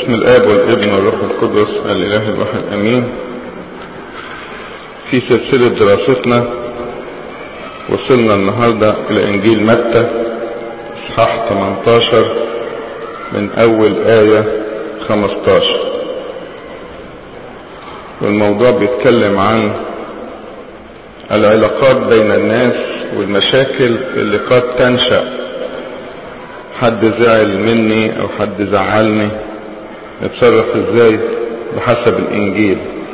باسم الآب والابن والروح القدس الإله الواحد أمين في سلسلة دراستنا وصلنا النهاردة إلى إنجيل متى إصحاح 18 من أول آية 15 والموضوع بيتكلم عن العلاقات بين الناس والمشاكل اللي قد تنشأ حد زعل مني او حد زعلني نتصرف ازاي بحسب الانجيل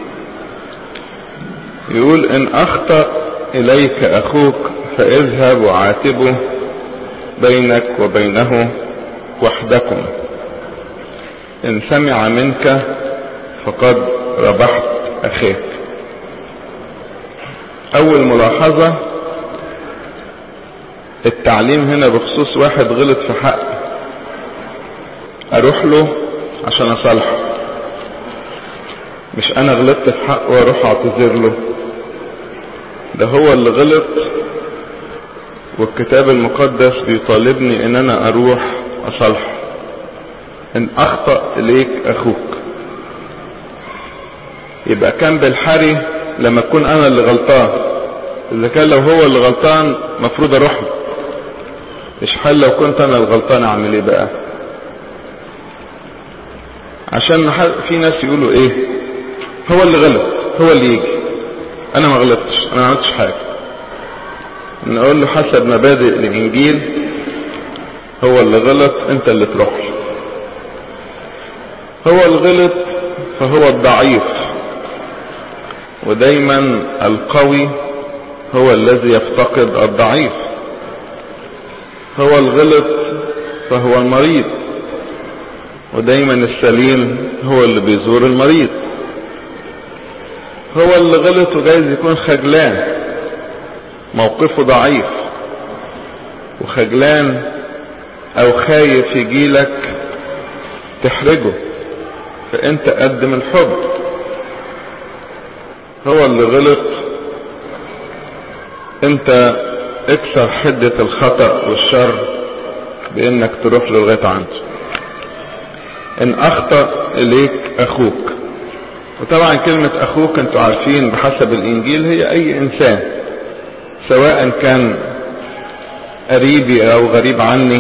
يقول ان اخطأ اليك اخوك فاذهب وعاتبه بينك وبينه وحدكم ان سمع منك فقد ربحت اخاك اول ملاحظة التعليم هنا بخصوص واحد غلط في حق اروح له عشان اصالحه مش انا غلطت في حقه واروح اعتذر له ده هو اللي غلط والكتاب المقدس بيطالبني ان انا اروح اصالحه ان اخطأ اليك اخوك يبقى كان بالحري لما اكون انا اللي غلطان اذا كان لو هو اللي غلطان مفروض اروح له مش حل لو كنت انا الغلطان اعمل ايه بقى عشان في ناس يقولوا ايه هو اللي غلط هو اللي يجي انا ما غلطتش انا ما عملتش حاجه نقول له حسب مبادئ الانجيل هو اللي غلط انت اللي تروح له هو الغلط فهو الضعيف ودايما القوي هو الذي يفتقد الضعيف هو الغلط فهو المريض ودايما السليم هو اللي بيزور المريض هو اللي غلط وجايز يكون خجلان موقفه ضعيف وخجلان او خايف يجيلك تحرجه فانت قدم الحب هو اللي غلط انت اكسر حدة الخطأ والشر بانك تروح له لغاية عنده ان اخطأ اليك اخوك وطبعا كلمة اخوك انتوا عارفين بحسب الانجيل هي اي انسان سواء كان قريبي او غريب عني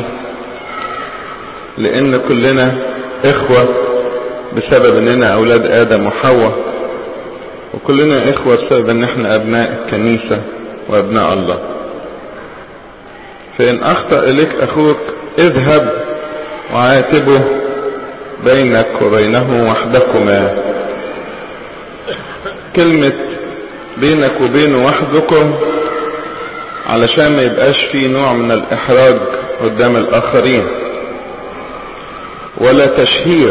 لان كلنا اخوة بسبب اننا اولاد ادم وحواء وكلنا اخوة بسبب ان احنا ابناء الكنيسة وابناء الله فان اخطأ اليك اخوك اذهب وعاتبه بينك وبينه وحدكما كلمة بينك وبينه وحدكم علشان ما يبقاش في نوع من الاحراج قدام الاخرين ولا تشهير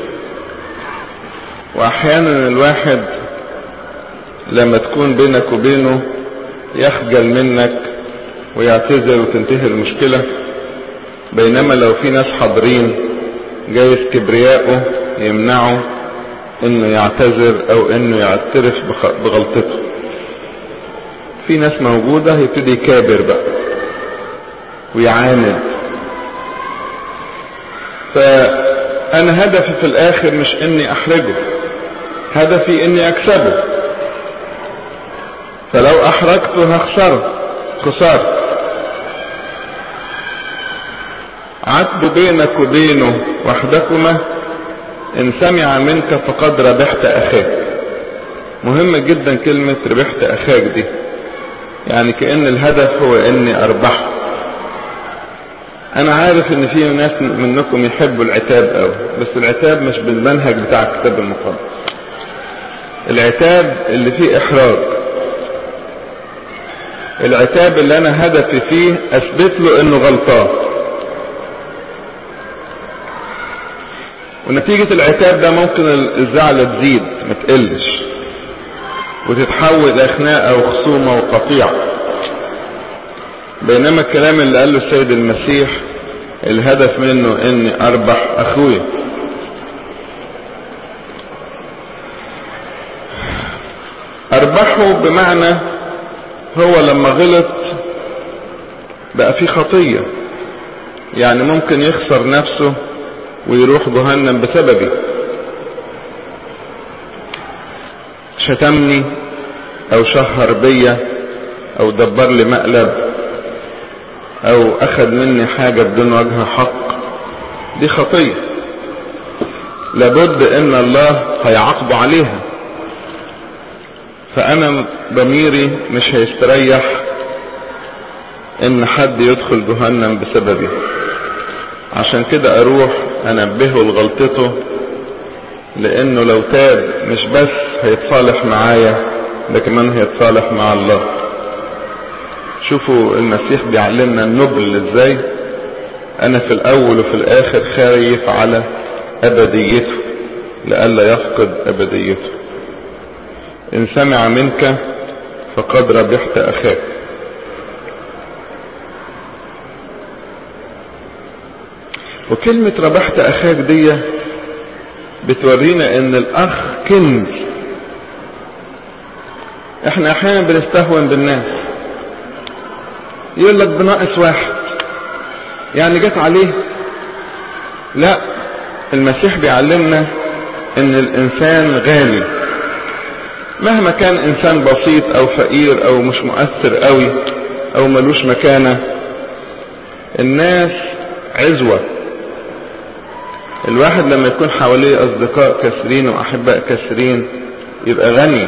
واحيانا الواحد لما تكون بينك وبينه يخجل منك ويعتذر وتنتهي المشكلة بينما لو في ناس حاضرين جايز كبرياءه يمنعه انه يعتذر او انه يعترف بغلطته في ناس موجودة هيبتدي يكابر بقى ويعاند فانا هدفي في الاخر مش اني احرجه هدفي اني اكسبه فلو احرجته هخسره خسارة عتب بينك وبينه وحدكما ان سمع منك فقد ربحت اخاك مهمة جدا كلمة ربحت اخاك دي يعني كأن الهدف هو اني اربحه انا عارف ان في ناس منكم يحبوا العتاب قوي بس العتاب مش بالمنهج بتاع الكتاب المقدس العتاب اللي فيه احراج العتاب اللي انا هدفي فيه اثبت له انه غلطان ونتيجة العتاب ده ممكن الزعلة تزيد ما تقلش وتتحول الى خناقة وخصومة وقطيعة بينما الكلام اللي قاله السيد المسيح الهدف منه اني اربح اخويا اربحه بمعنى هو لما غلط بقى في خطية يعني ممكن يخسر نفسه ويروح جهنم بسببي شتمني او شهر بيا او دبر لي مقلب او اخذ مني حاجة بدون وجه حق دي خطية لابد ان الله هيعاقبه عليها فانا ضميري مش هيستريح ان حد يدخل جهنم بسببي عشان كده اروح انبهه لغلطته لانه لو تاب مش بس هيتصالح معايا ده كمان هيتصالح مع الله شوفوا المسيح بيعلمنا النبل ازاي انا في الاول وفي الاخر خايف على ابديته لئلا يفقد ابديته ان سمع منك فقد ربحت اخاك وكلمة ربحت اخاك دي بتورينا ان الاخ كنز احنا احيانا بنستهون بالناس يقول لك بناقص واحد يعني جت عليه لا المسيح بيعلمنا ان الانسان غالي مهما كان انسان بسيط او فقير او مش مؤثر قوي او ملوش مكانة الناس عزوة الواحد لما يكون حواليه اصدقاء كثيرين واحباء كثيرين يبقى غني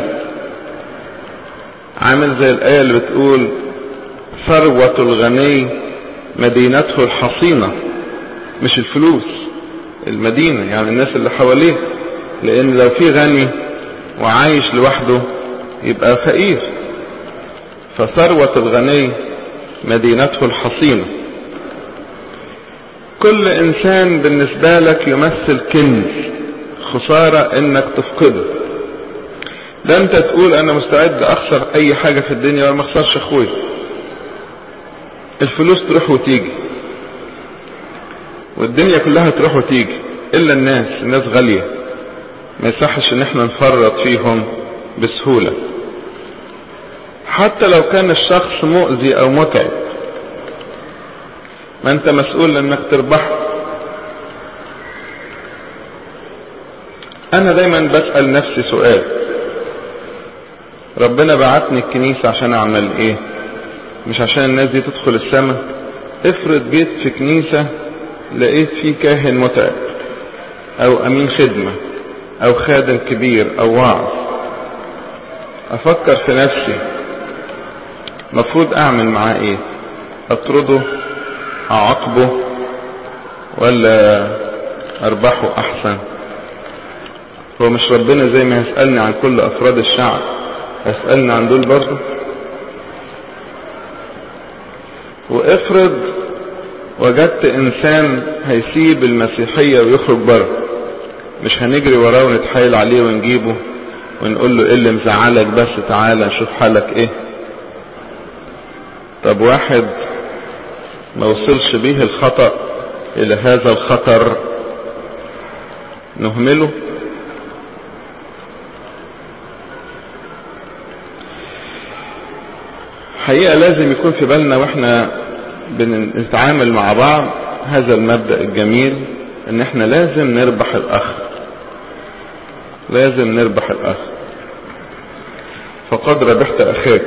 عامل زي الايه اللي بتقول ثروة الغني مدينته الحصينة مش الفلوس المدينة يعني الناس اللي حواليه لان لو في غني وعايش لوحده يبقى فقير فثروة الغني مدينته الحصينة كل انسان بالنسبة لك يمثل كنز خسارة انك تفقده ده انت تقول انا مستعد اخسر اي حاجة في الدنيا ولا ما اخسرش اخوي الفلوس تروح وتيجي والدنيا كلها تروح وتيجي الا الناس الناس غالية ما يصحش ان احنا نفرط فيهم بسهولة حتى لو كان الشخص مؤذي او متعب ما انت مسؤول انك تربحه انا دايما بسأل نفسي سؤال ربنا بعتني الكنيسة عشان اعمل ايه مش عشان الناس دي تدخل السماء افرض جيت في كنيسة لقيت فيه كاهن متعب او امين خدمة او خادم كبير او واعظ افكر في نفسي مفروض اعمل معاه ايه اطرده اعاقبه ولا اربحه احسن هو مش ربنا زي ما يسألني عن كل افراد الشعب يسألني عن دول برضه وافرض وجدت انسان هيسيب المسيحية ويخرج بره مش هنجري وراه ونتحايل عليه ونجيبه ونقول له ايه اللي مزعلك بس تعالى نشوف حالك ايه طب واحد ما وصلش بيه الخطأ الى هذا الخطر نهمله حقيقة لازم يكون في بالنا واحنا بنتعامل مع بعض هذا المبدأ الجميل ان احنا لازم نربح الاخ لازم نربح الاخ فقد ربحت اخاك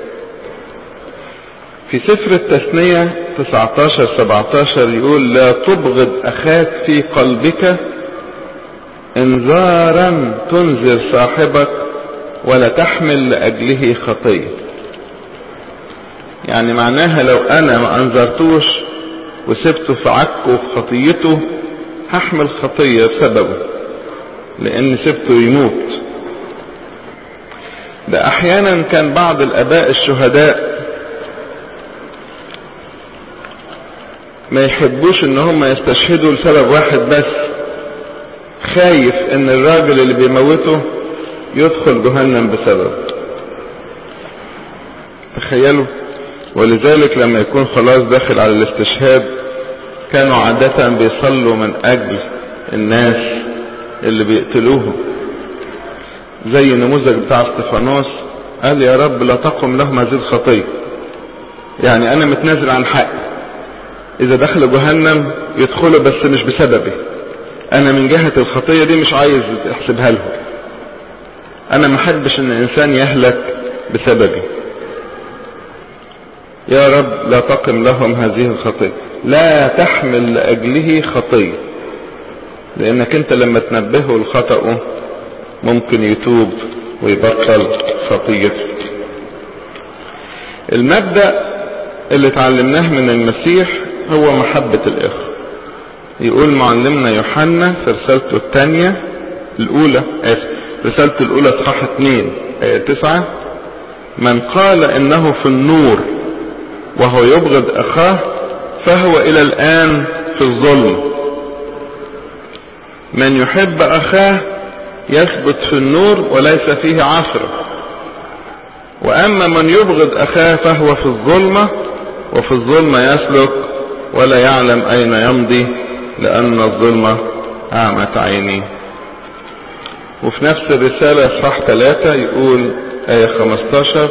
في سفر التثنية 19 17 يقول لا تبغض اخاك في قلبك انذارا تنذر صاحبك ولا تحمل لاجله خطيه يعني معناها لو انا ما انذرتوش وسبته في عكه وفي خطيته هحمل خطية بسببه لان سبته يموت ده احيانا كان بعض الاباء الشهداء ما يحبوش ان هم يستشهدوا لسبب واحد بس خايف ان الراجل اللي بيموته يدخل جهنم بسبب تخيلوا ولذلك لما يكون خلاص داخل على الاستشهاد كانوا عادة بيصلوا من اجل الناس اللي بيقتلوه زي النموذج بتاع استفانوس قال يا رب لا تقم لهم هذه الخطية يعني انا متنازل عن حقي اذا دخلوا جهنم يدخلوا بس مش بسببي انا من جهة الخطية دي مش عايز احسبها لهم انا ما احبش ان الانسان يهلك بسببي يا رب لا تقم لهم هذه الخطية لا تحمل لأجله خطية لأنك أنت لما تنبهه لخطأه ممكن يتوب ويبطل خطيته المبدأ اللي اتعلمناه من المسيح هو محبة الإخوة يقول معلمنا يوحنا في رسالته الثانية الأولى آسف رسالته الأولى صحاح 2 آية 9 من قال إنه في النور وهو يبغض أخاه فهو إلى الآن في الظلم من يحب أخاه يثبت في النور وليس فيه عثرة وأما من يبغض أخاه فهو في الظلمة وفي الظلمة يسلك ولا يعلم أين يمضي لأن الظلمة أعمت عينيه وفي نفس الرسالة صح ثلاثة يقول آية 15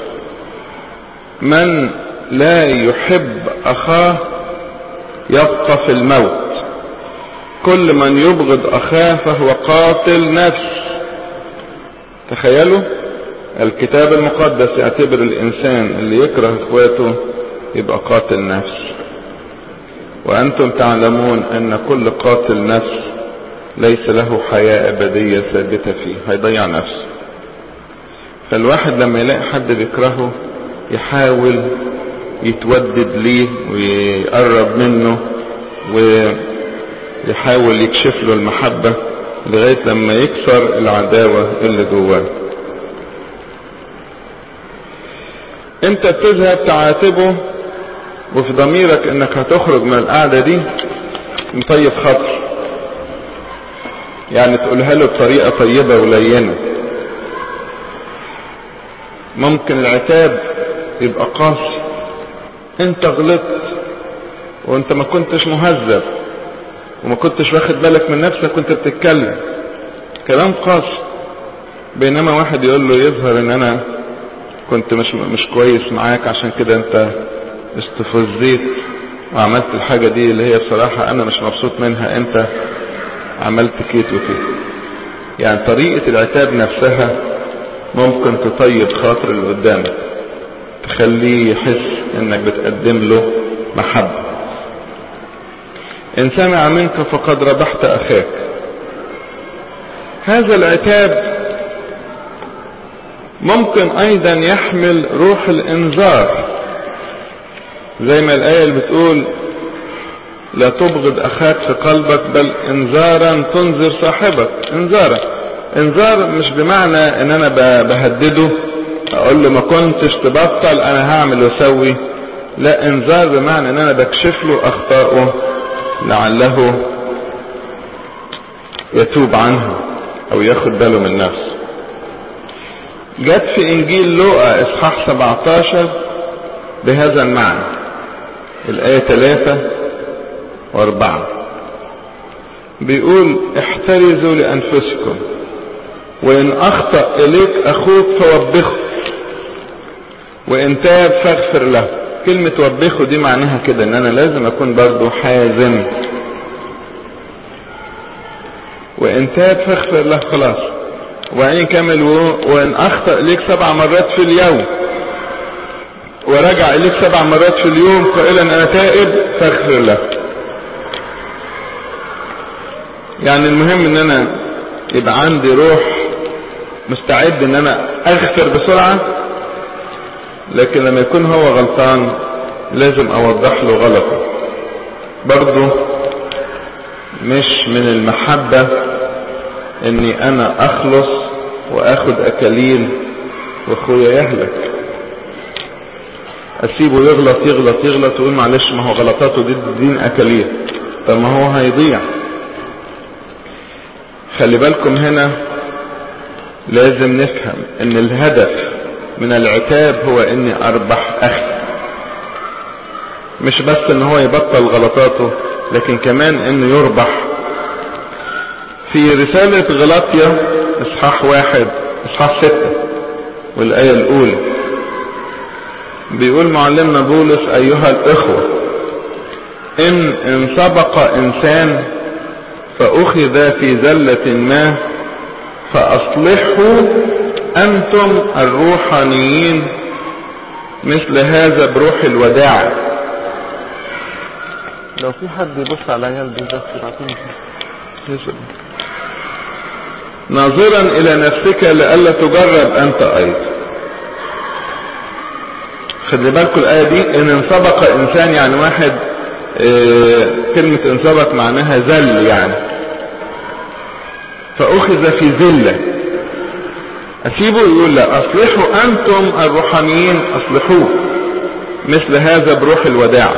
من لا يحب أخاه يبقى في الموت كل من يبغض أخاه فهو قاتل نفس تخيلوا الكتاب المقدس يعتبر الإنسان اللي يكره إخواته يبقى قاتل نفس وأنتم تعلمون أن كل قاتل نفس ليس له حياة أبدية ثابتة فيه هيضيع نفسه فالواحد لما يلاقي حد بيكرهه يحاول يتودد ليه ويقرب منه ويحاول يكشف له المحبة لغاية لما يكسر العداوة اللي جواه انت بتذهب تعاتبه وفي ضميرك انك هتخرج من القعدة دي مطيب خطر يعني تقولها له بطريقة طيبة ولينة ممكن العتاب يبقى قاسي انت غلطت وانت ما كنتش مهذب وما كنتش واخد بالك من نفسك كنت بتتكلم كلام قاسي بينما واحد يقول له يظهر ان انا كنت مش مش كويس معاك عشان كده انت استفزيت وعملت الحاجة دي اللي هي بصراحة انا مش مبسوط منها انت عملت كيت وكيت يعني طريقة العتاب نفسها ممكن تطيب خاطر اللي قدامك تخليه يحس انك بتقدم له محبة ان سمع منك فقد ربحت اخاك هذا العتاب ممكن ايضا يحمل روح الانذار زي ما الايه اللي بتقول لا تبغض اخاك في قلبك بل انذارا تنذر صاحبك انذارا انذار مش بمعنى ان انا بهدده اقول له ما كنتش تبطل انا هعمل واسوي لا انذار بمعنى ان انا بكشف له اخطائه لعله يتوب عنها او ياخد باله من نفسه جت في انجيل لوقا اصحاح 17 بهذا المعنى الايه 3 و4 بيقول احترزوا لانفسكم وان اخطا اليك اخوك فوبخه وان تاب فاغفر له كلمة وبخه دي معناها كده ان انا لازم اكون برضو حازم وان تاب فاغفر له خلاص وبعدين كمل وان اخطأ اليك سبع مرات في اليوم ورجع اليك سبع مرات في اليوم قائلا انا تائب فاغفر له يعني المهم ان انا يبقى عندي روح مستعد ان انا اغفر بسرعة لكن لما يكون هو غلطان لازم اوضح له غلطه برضه مش من المحبة اني انا اخلص واخد اكاليل واخويا يهلك اسيبه يغلط يغلط يغلط ويقول معلش ما هو غلطاته دي دين اكاليل طب ما هو هيضيع خلي بالكم هنا لازم نفهم ان الهدف من العتاب هو اني اربح اخي مش بس ان هو يبطل غلطاته لكن كمان انه يربح في رسالة غلاطيا اصحاح واحد اصحاح ستة والاية الاولى بيقول معلمنا بولس ايها الاخوة ان ان سبق انسان فاخذ في زلة ما فأصلحوا أنتم الروحانيين مثل هذا بروح الوداع لو في حد يبص على عيال دي بس يبعتوني ناظرا إلى نفسك لئلا تجرب أنت أيضا خلي بالكم الآية دي إن انسبق إنسان يعني واحد اه كلمة انسبق معناها ذل يعني فأخذ في ذلة أسيبه يقول لا أصلحوا أنتم الروحانيين أصلحوه مثل هذا بروح الوداع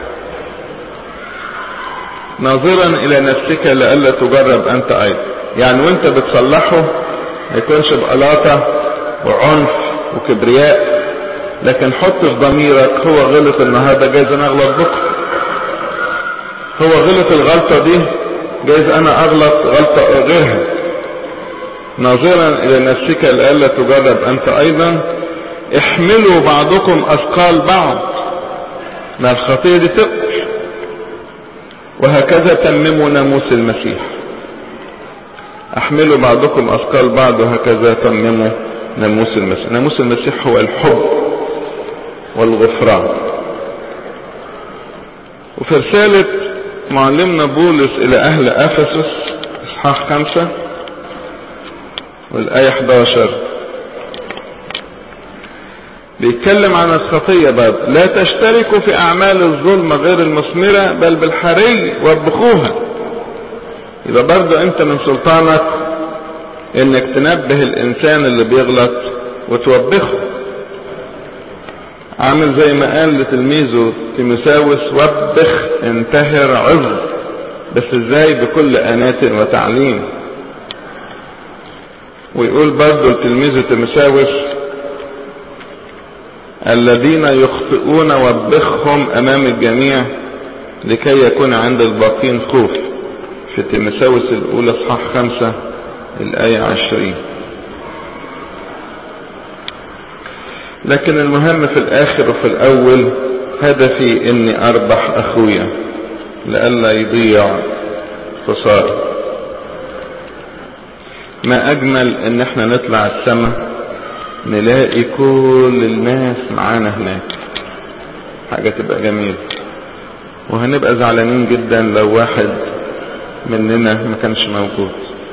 ناظرا إلى نفسك لئلا تجرب أنت أيضا يعني وانت بتصلحه ما يكونش بقلاطة وعنف وكبرياء لكن حط في ضميرك هو غلط النهاردة جايز انا اغلط بكره هو غلط الغلطة دي جايز انا اغلط غلطة غيرها ناظرا الى نفسك لئلا تجرب انت ايضا احملوا بعضكم اثقال بعض ما الخطية دي تقل وهكذا تمموا ناموس المسيح احملوا بعضكم اثقال بعض وهكذا تمموا ناموس المسيح ناموس المسيح هو الحب والغفران وفي رسالة معلمنا بولس الى اهل افسس اصحاح خمسة والاية 11 بيتكلم عن الخطية برضه لا تشتركوا في اعمال الظلم غير المثمرة بل بالحري وابخوها يبقى برضه انت من سلطانك انك تنبه الانسان اللي بيغلط وتوبخه عامل زي ما قال لتلميذه تيموساوس وبخ انتهر عظ بس ازاي بكل انات وتعليم ويقول برضه لتلميذه تيموساوس الذين يخطئون وبخهم امام الجميع لكي يكون عند الباقين خوف في تيمساوس الاولى اصحاح خمسة الاية عشرين لكن المهم في الاخر وفي الاول هدفي اني اربح اخويا لئلا يضيع خسارة ما اجمل ان احنا نطلع السماء نلاقي كل الناس معانا هناك حاجة تبقى جميلة وهنبقى زعلانين جدا لو واحد مننا ما كانش موجود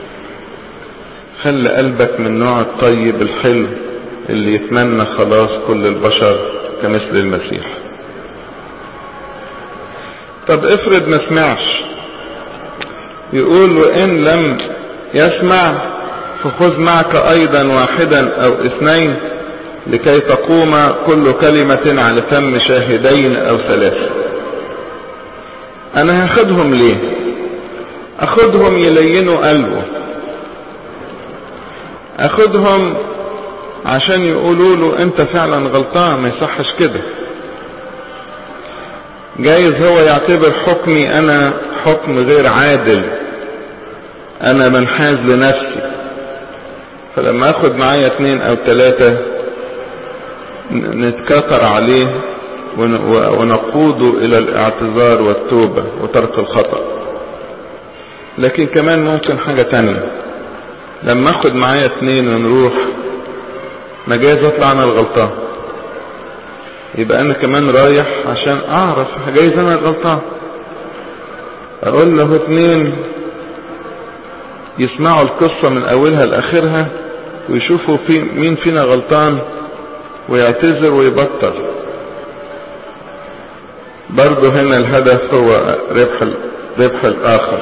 خلي قلبك من نوع الطيب الحلو اللي يتمنى خلاص كل البشر كمثل المسيح طب افرض ما سمعش يقول وان لم يسمع فخذ معك ايضا واحدا او اثنين لكي تقوم كل كلمة على فم شاهدين او ثلاثة انا هاخدهم ليه اخدهم يلينوا قلبه اخدهم عشان يقولوا له انت فعلا غلطان ما يصحش كده جايز هو يعتبر حكمي انا حكم غير عادل انا منحاز لنفسي فلما اخد معايا اتنين او تلاتة نتكاثر عليه ونقوده الى الاعتذار والتوبة وترك الخطأ لكن كمان ممكن حاجة تانية لما اخد معايا اتنين ونروح ما جايز اطلع انا الغلطان يبقى انا كمان رايح عشان اعرف جايز انا الغلطان اقول له اتنين يسمعوا القصة من اولها لاخرها ويشوفوا في مين فينا غلطان ويعتذر ويبطل برضه هنا الهدف هو ربح ربح الاخر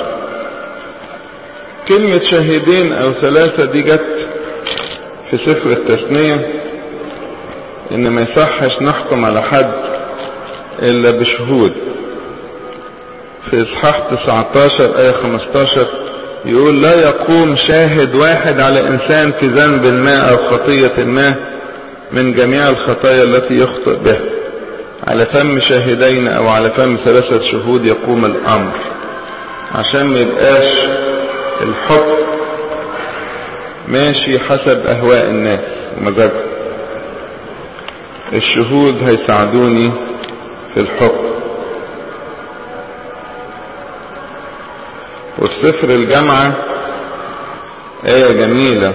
كلمة شاهدين او ثلاثة دي جت في سفر التثنية ان ما يصحش نحكم على حد الا بشهود في اصحاح 19 ايه 15 يقول لا يقوم شاهد واحد على انسان في ذنب ما او خطية ما من جميع الخطايا التي يخطئ بها على فم شاهدين او على فم ثلاثة شهود يقوم الامر عشان ما يبقاش الحكم ماشي حسب اهواء الناس ومزاجهم الشهود هيساعدوني في الحكم وفي سفر الجامعة آية جميلة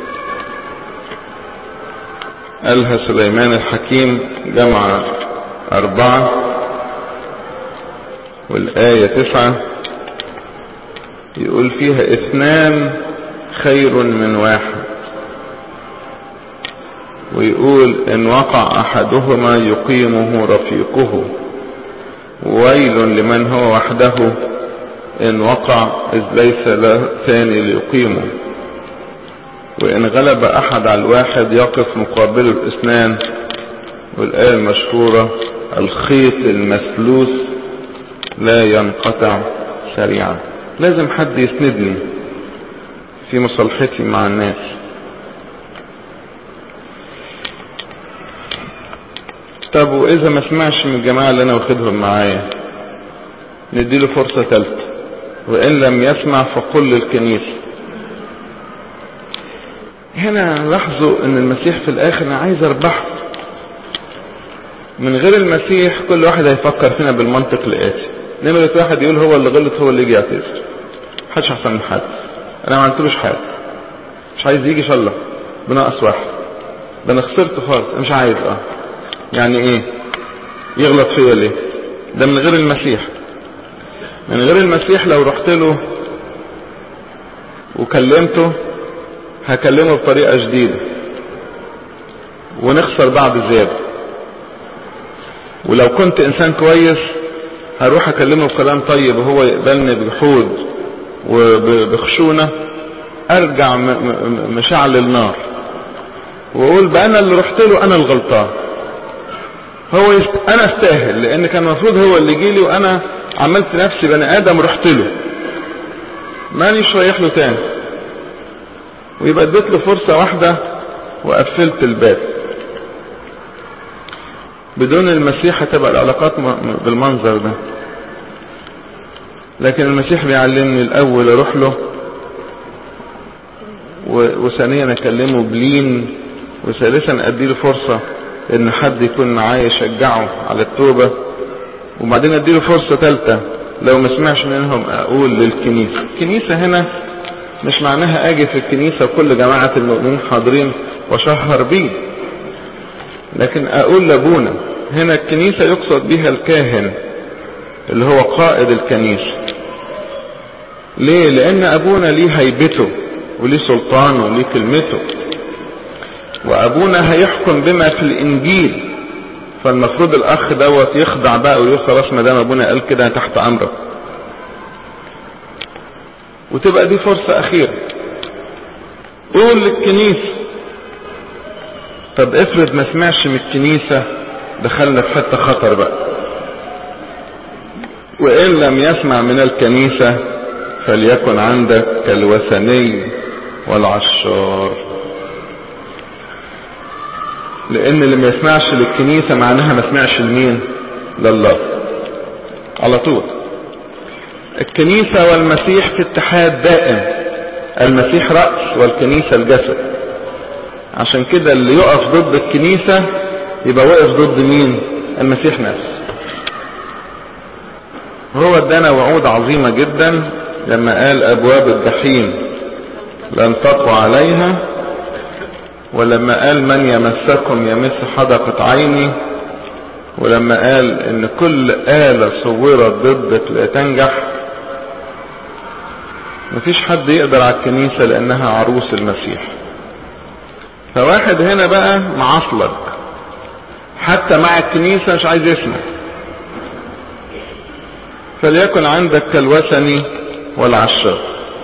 قالها سليمان الحكيم جمع أربعة والآية تسعة يقول فيها اثنان خير من واحد ويقول ان وقع احدهما يقيمه رفيقه ويل لمن هو وحده ان وقع اذ ليس له ثاني ليقيمه وان غلب احد على الواحد يقف مقابله الاثنان والايه المشهوره الخيط المسلوس لا ينقطع سريعا لازم حد يسندني في مصالحتي مع الناس طب واذا ما سمعش من الجماعة اللي انا واخدهم معايا نديله فرصة ثالثة وان لم يسمع فقل للكنيسة هنا لاحظوا ان المسيح في الاخر انا عايز اربحه من غير المسيح كل واحد هيفكر فينا بالمنطق الاتي نمرة واحد يقول هو اللي غلط هو اللي يجي يعتذر محدش احسن من حد انا ما عملتلوش حاجه مش عايز يجي شاء الله بناقص واحد ده انا خسرت خالص مش عايز اه يعني ايه يغلط فيا ليه ده من غير المسيح من غير المسيح لو رحت له وكلمته هكلمه بطريقة جديدة ونخسر بعض زيادة ولو كنت انسان كويس هروح اكلمه بكلام طيب وهو يقبلني بجحود وبخشونة ارجع مشعل النار واقول بقى انا اللي رحت له انا الغلطان هو يست... انا استاهل لان كان المفروض هو اللي يجي لي وانا عملت نفسي بني ادم رحت له مانيش رايح له تاني ويبقى اديت له فرصة واحدة وقفلت الباب بدون المسيح هتبقى العلاقات بالمنظر ده لكن المسيح بيعلمني الاول اروح له وثانيا اكلمه بلين وثالثا اديله فرصة ان حد يكون معايا يشجعه على التوبة وبعدين اديله فرصة ثالثة لو ما سمعش منهم اقول للكنيسة الكنيسة هنا مش معناها اجي في الكنيسة وكل جماعة المؤمنين حاضرين وشهر بيه لكن اقول لابونا هنا الكنيسة يقصد بها الكاهن اللي هو قائد الكنيسة ليه لان ابونا ليه هيبته وليه سلطانه وليه كلمته وابونا هيحكم بما في الانجيل فالمفروض الاخ دوت يخضع بقى ويقول خلاص ما دام ابونا قال كده تحت امرك وتبقى دي فرصة اخيرة قول للكنيسة طب افرض ما سمعش من الكنيسة دخلنا في حتة خطر بقى وان لم يسمع من الكنيسة فليكن عندك كالوثني والعشار لان اللي ما يسمعش للكنيسة معناها ما سمعش لمين لله على طول الكنيسة والمسيح في اتحاد دائم المسيح رأس والكنيسة الجسد عشان كده اللي يقف ضد الكنيسة يبقى واقف ضد مين المسيح نفسه هو ادانا وعود عظيمة جدا لما قال ابواب الجحيم لن تقوى عليها ولما قال من يمسكم يمس حدقة عيني ولما قال ان كل آلة صورت ضدك لا تنجح مفيش حد يقدر على الكنيسة لانها عروس المسيح فواحد هنا بقى معصلك حتى مع الكنيسة مش عايز يسمع فليكن عندك كالوثني والعشار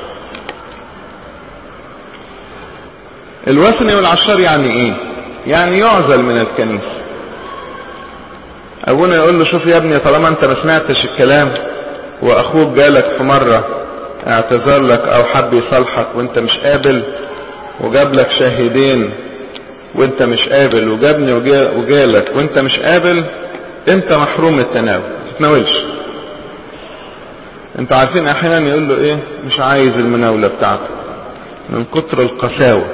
الوثني والعشار يعني ايه يعني يعزل من الكنيسة ابونا يقول له شوف يا ابني طالما انت ما سمعتش الكلام واخوك جالك في مرة اعتذر لك او حب يصالحك وانت مش قابل وجاب لك شاهدين وانت مش قابل وجابني وجالك وانت مش قابل انت محروم التناول ما تتناولش انت عارفين احيانا يقول له ايه مش عايز المناولة بتاعته من كتر القساوة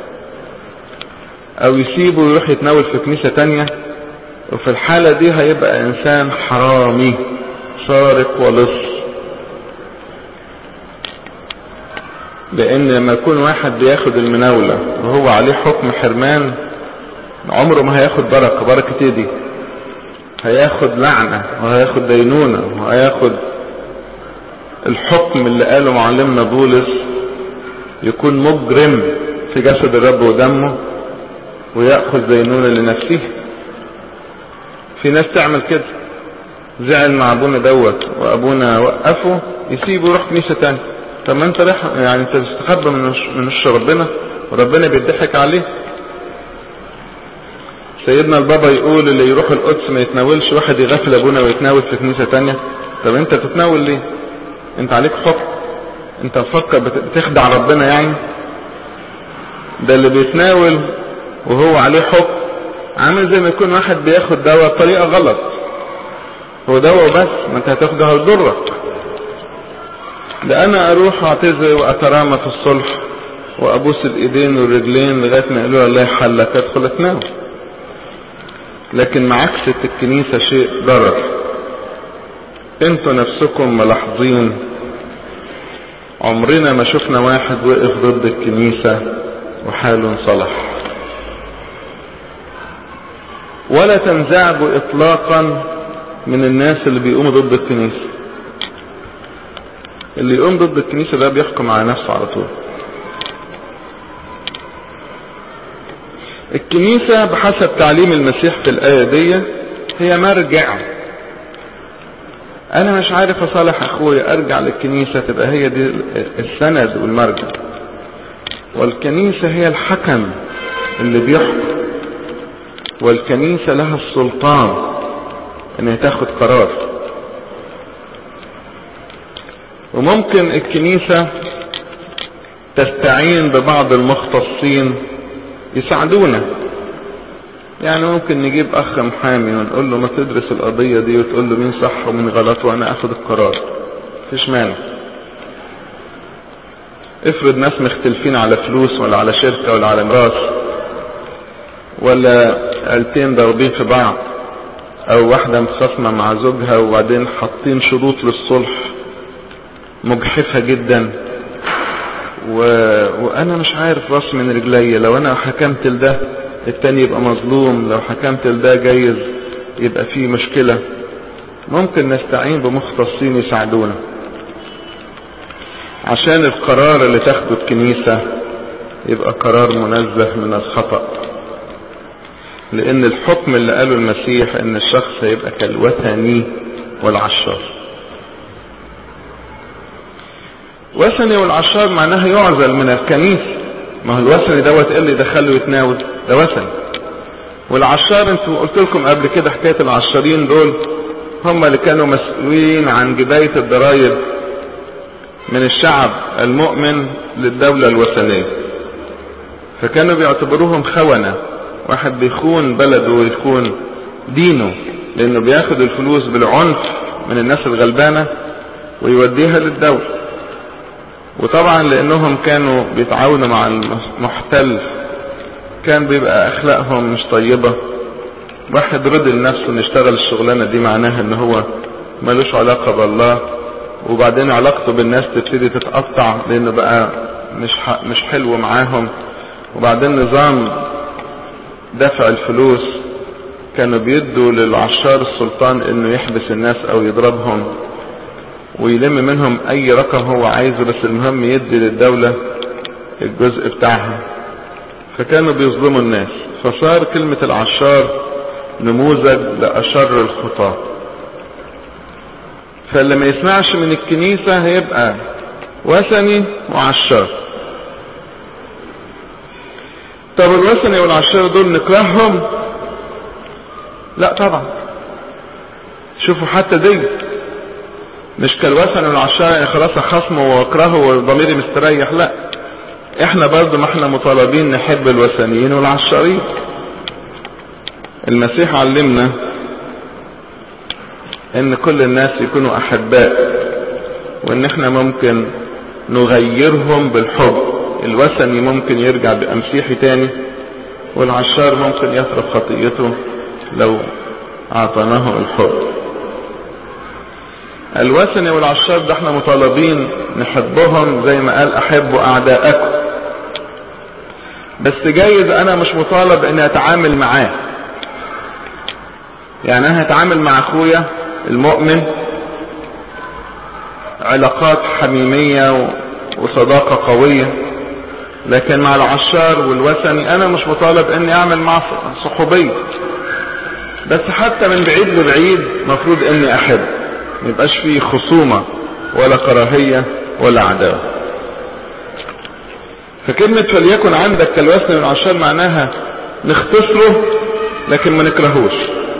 او يسيبه ويروح يتناول في كنيسة تانية وفي الحالة دي هيبقى انسان حرامي سارق ولص بان لما يكون واحد بياخد المناولة وهو عليه حكم حرمان عمره ما هياخد بركة بركة ايه دي هياخد لعنة وهياخد دينونة وهياخد الحكم اللي قاله معلمنا بولس يكون مجرم في جسد الرب ودمه ويأخذ دينونة لنفسه في ناس تعمل كده زعل مع ابونا دوت وابونا وقفه يسيبه يروح كنيسة تاني طب ما انت رايح يعني انت تستخبى من وش من وش ربنا وربنا بيضحك عليه سيدنا البابا يقول اللي يروح القدس ما يتناولش واحد يغفل ابونا ويتناول في كنيسة تانية طب انت تتناول ليه انت عليك حكم انت مفكر بتخدع ربنا يعني ده اللي بيتناول وهو عليه حكم عامل زي ما يكون واحد بياخد دواء بطريقة غلط هو دواء بس ما انت هتاخده هيضرك ده انا اروح اعتذر واترامى في الصلح وابوس الايدين والرجلين لغاية ما يقولوا الله يحلك ادخل اتناول لكن معاكسة الكنيسة شيء ضرر انتوا نفسكم ملاحظين عمرنا ما شفنا واحد وقف ضد الكنيسة وحاله انصلح ولا تنزعجوا اطلاقا من الناس اللي بيقوموا ضد الكنيسة اللي يقوم ضد الكنيسة ده بيحكم على نفسه على طول الكنيسة بحسب تعليم المسيح في الآية دي هي مرجع انا مش عارف اصالح اخويا ارجع للكنيسة تبقى هي دي السند والمرجع والكنيسة هي الحكم اللي بيحكم والكنيسة لها السلطان انها تاخد قرار وممكن الكنيسة تستعين ببعض المختصين يساعدونا يعني ممكن نجيب اخ محامي ونقول له ما تدرس القضية دي وتقول له مين صح ومين غلط وانا اخد القرار مفيش مانع افرض ناس مختلفين على فلوس ولا على شركة ولا على ميراث ولا عيلتين ضاربين في بعض او واحدة متخاصمة مع زوجها وبعدين حاطين شروط للصلح مجحفة جدا و... وانا مش عارف راس من رجلي لو انا حكمت لده التاني يبقى مظلوم لو حكمت لده جايز يبقى فيه مشكلة ممكن نستعين بمختصين يساعدونا عشان القرار اللي تاخده الكنيسة يبقى قرار منزه من الخطأ لان الحكم اللي قاله المسيح ان الشخص هيبقى كالوثني والعشار وثني والعشار معناها يعزل من الكنيسة ما هو الوثني دوت ايه اللي يدخله يتناول ده وثني والعشار انتوا قلت لكم قبل كده حكاية العشارين دول هم اللي كانوا مسؤولين عن جباية الضرائب من الشعب المؤمن للدولة الوثنية فكانوا بيعتبروهم خونة واحد بيخون بلده ويخون دينه لانه بياخد الفلوس بالعنف من الناس الغلبانة ويوديها للدولة وطبعا لانهم كانوا بيتعاونوا مع المحتل كان بيبقى اخلاقهم مش طيبة واحد رضي لنفسه انه يشتغل الشغلانة دي معناها ان هو ملوش علاقة بالله وبعدين علاقته بالناس تبتدي تتقطع لانه بقى مش مش حلو معاهم وبعدين نظام دفع الفلوس كانوا بيدوا للعشار السلطان انه يحبس الناس او يضربهم ويلم منهم اي رقم هو عايزه بس المهم يدي للدولة الجزء بتاعها فكانوا بيظلموا الناس فصار كلمة العشار نموذج لأشر الخطاة فاللي ما يسمعش من الكنيسة هيبقى وثني وعشار طب الوثني والعشار دول نكرههم لا طبعا شوفوا حتى دي مش كالوثن والعشار يعني خلاص خصمه واكرهه وضميري مستريح لا احنا برضو ما احنا مطالبين نحب الوثنيين والعشارين المسيح علمنا ان كل الناس يكونوا احباء وان احنا ممكن نغيرهم بالحب الوثني ممكن يرجع بامسيحي تاني والعشار ممكن يترك خطيته لو اعطيناه الحب الوثني والعشار ده احنا مطالبين نحبهم زي ما قال احبوا اعداءكم بس جايز انا مش مطالب اني اتعامل معاه يعني انا هتعامل مع اخويا المؤمن علاقات حميمية وصداقة قوية لكن مع العشار والوثني انا مش مطالب اني اعمل معه صحوبية بس حتى من بعيد لبعيد مفروض اني احب ما يبقاش فيه خصومة ولا كراهية ولا عداوة فكلمة فليكن عندك كالوثن والعشار معناها نختصره لكن ما نكرهوش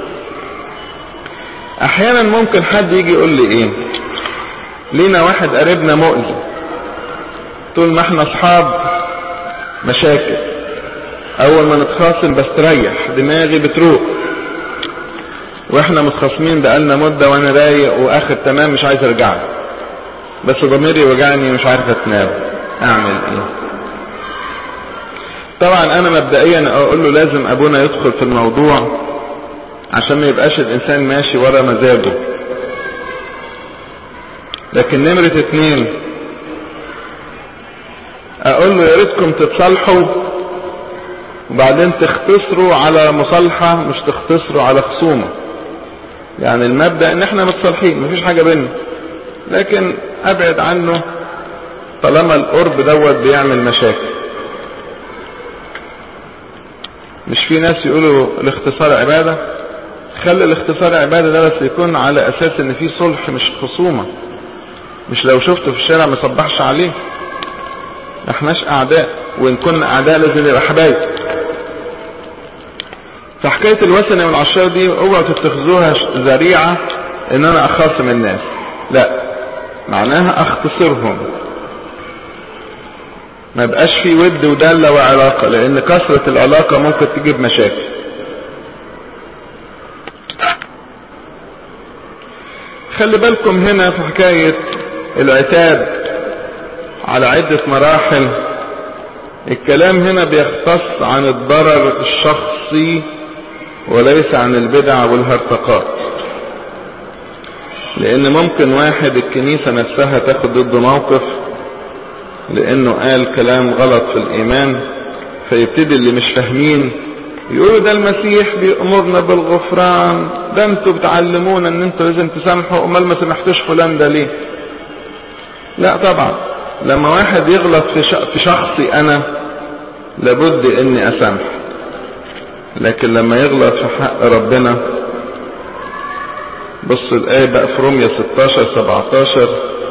احيانا ممكن حد يجي يقول لي ايه لينا واحد قريبنا مؤذي طول ما احنا اصحاب مشاكل اول ما نتخاصم بستريح دماغي بتروح واحنا متخاصمين بقالنا مدة وانا رايق واخر تمام مش عايز ارجع له. بس ضميري وجعني مش عارف اتنام اعمل ايه طبعا انا مبدئيا اقول له لازم ابونا يدخل في الموضوع عشان ما يبقاش الانسان ماشي ورا مزاجه لكن نمرة اتنين اقول له يا ريتكم تتصالحوا وبعدين تختصروا على مصالحة مش تختصروا على خصومة يعني المبدأ ان احنا متصالحين مفيش حاجة بينا لكن ابعد عنه طالما القرب دوت بيعمل مشاكل مش في ناس يقولوا الاختصار عبادة خلي الاختصار عبادة ده بس يكون على اساس ان في صلح مش خصومة مش لو شفته في الشارع ما صبحش عليه ما احناش اعداء وان كنا اعداء لازم نبقى حبايب فحكاية الوثنة والعشار دي اوعوا تتخذوها ذريعة ان انا اخاصم الناس لا معناها اختصرهم ما بقاش في ود ودالة وعلاقة لان كثرة العلاقة ممكن تجيب مشاكل خلي بالكم هنا في حكاية العتاب على عدة مراحل الكلام هنا بيختص عن الضرر الشخصي وليس عن البدع والهرطقات لان ممكن واحد الكنيسة نفسها تاخد ضده موقف لانه قال كلام غلط في الايمان فيبتدي اللي مش فاهمين يقولوا ده المسيح بيأمرنا بالغفران ده انتوا بتعلمونا ان انتوا لازم تسامحوا امال ما سمحتوش فلان ده ليه لا طبعا لما واحد يغلط في في شخصي انا لابد اني اسامح لكن لما يغلط في حق ربنا بص الآية بقى في رومية 16 17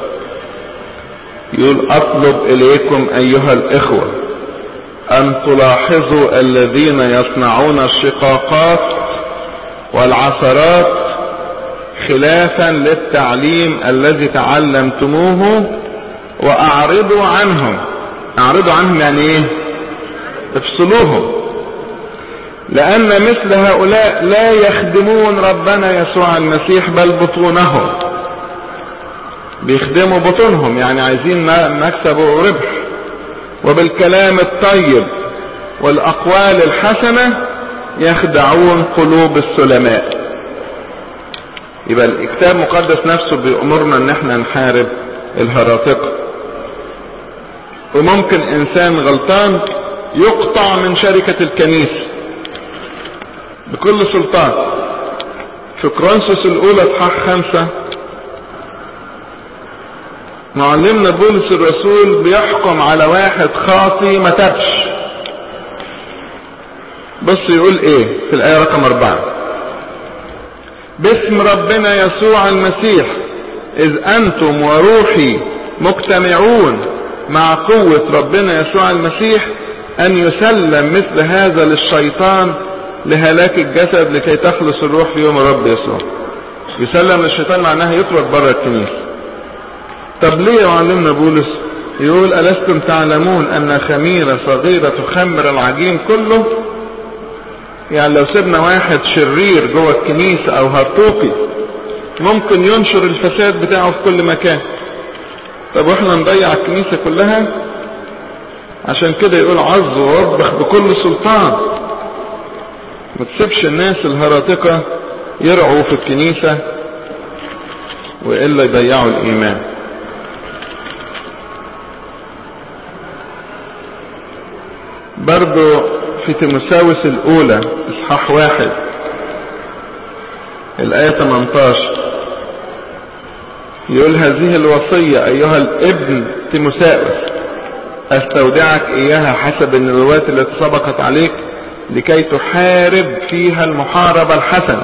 يقول أطلب إليكم أيها الإخوة أن تلاحظوا الذين يصنعون الشقاقات والعثرات خلافا للتعليم الذي تعلمتموه وأعرضوا عنهم أعرضوا عنهم يعني إيه افصلوهم لأن مثل هؤلاء لا يخدمون ربنا يسوع المسيح بل بطونهم بيخدموا بطونهم يعني عايزين مكسب وربح وبالكلام الطيب والأقوال الحسنة يخدعون قلوب السلماء يبقى الكتاب المقدس نفسه بيأمرنا ان احنا نحارب الهراطقة وممكن انسان غلطان يقطع من شركة الكنيسة بكل سلطان في كرونسوس الاولى اصحاح خمسة معلمنا بولس الرسول بيحكم على واحد خاطي ما تبش بص يقول ايه في الايه رقم اربعة باسم ربنا يسوع المسيح اذ انتم وروحي مجتمعون مع قوة ربنا يسوع المسيح ان يسلم مثل هذا للشيطان لهلاك الجسد لكي تخلص الروح في يوم الرب يسوع يسلم للشيطان معناها يخرج بره الكنيسة طب ليه يعلمنا بولس يقول ألستم تعلمون أن خميرة صغيرة تخمر العجين كله يعني لو سيبنا واحد شرير جوه الكنيسة أو هرطوقي ممكن ينشر الفساد بتاعه في كل مكان طب واحنا نضيع الكنيسة كلها عشان كده يقول عظ ووبخ بكل سلطان ما تسيبش الناس الهراطقة يرعوا في الكنيسة وإلا يضيعوا الإيمان برضو في تيموساوس الأولى إصحاح واحد الآية 18 يقول هذه الوصية أيها الابن تيموساوس أستودعك إياها حسب النبوات التي سبقت عليك لكي تحارب فيها المحاربة الحسنة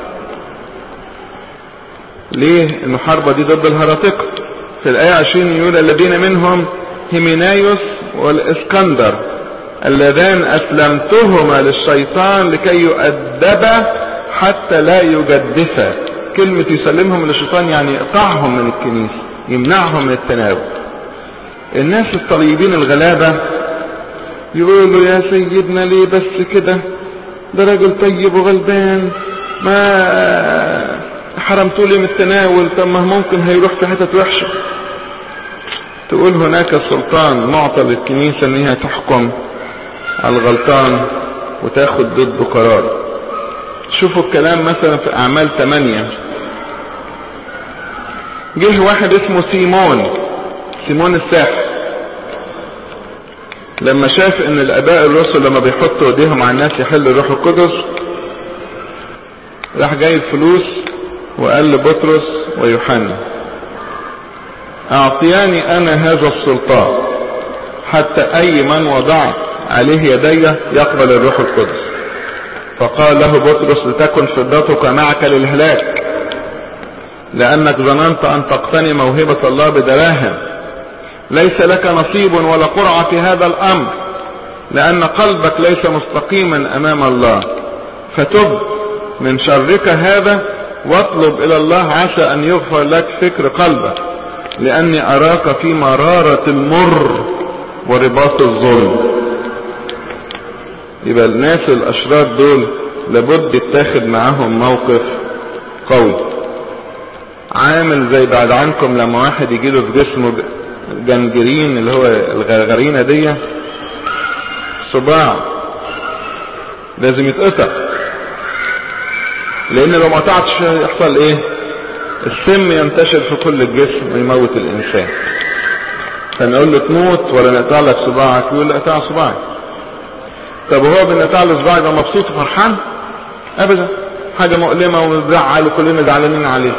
ليه المحاربة دي ضد الهرطقة في الآية 20 يقول الذين منهم هيمينايوس والإسكندر اللذان أسلمتهما للشيطان لكي يؤدبا حتى لا يجدفا كلمة يسلمهم للشيطان يعني يقطعهم من الكنيسة يمنعهم من التناول الناس الطيبين الغلابة يقولوا يا سيدنا ليه بس كده ده راجل طيب وغلبان ما حرمتوا لي من التناول طب ما ممكن هيروح في حتت وحشة تقول هناك سلطان معطى للكنيسة ان هي تحكم على الغلطان وتاخد ضده قرار شوفوا الكلام مثلا في اعمال 8 جه واحد اسمه سيمون سيمون الساحر لما شاف ان الاباء الرسل لما بيحطوا ايديهم على الناس يحل الروح القدس راح جايب فلوس وقال لبطرس ويوحنا اعطياني انا هذا السلطان حتى اي من وضعت عليه يدي يقبل الروح القدس فقال له بطرس لتكن فضتك معك للهلاك لانك ظننت ان تقتني موهبة الله بدراهم ليس لك نصيب ولا قرعة في هذا الامر لان قلبك ليس مستقيما امام الله فتب من شرك هذا واطلب الى الله عسى ان يغفر لك فكر قلبك لاني اراك في مرارة المر ورباط الظلم يبقى الناس الاشرار دول لابد يتاخد معاهم موقف قوي عامل زي بعد عنكم لما واحد يجيله في جسمه جنجرين اللي هو الغرغرينة دي صباع لازم يتقطع لان لو ما قطعتش يحصل ايه السم ينتشر في كل الجسم ويموت الانسان فنقول له تموت ولا نقطع لك صباعك يقول له اقطع صباعك طب وهو بنقطع له صباعه يبقى مبسوط وفرحان ابدا حاجه مؤلمه ومزعل وكلنا زعلانين عليه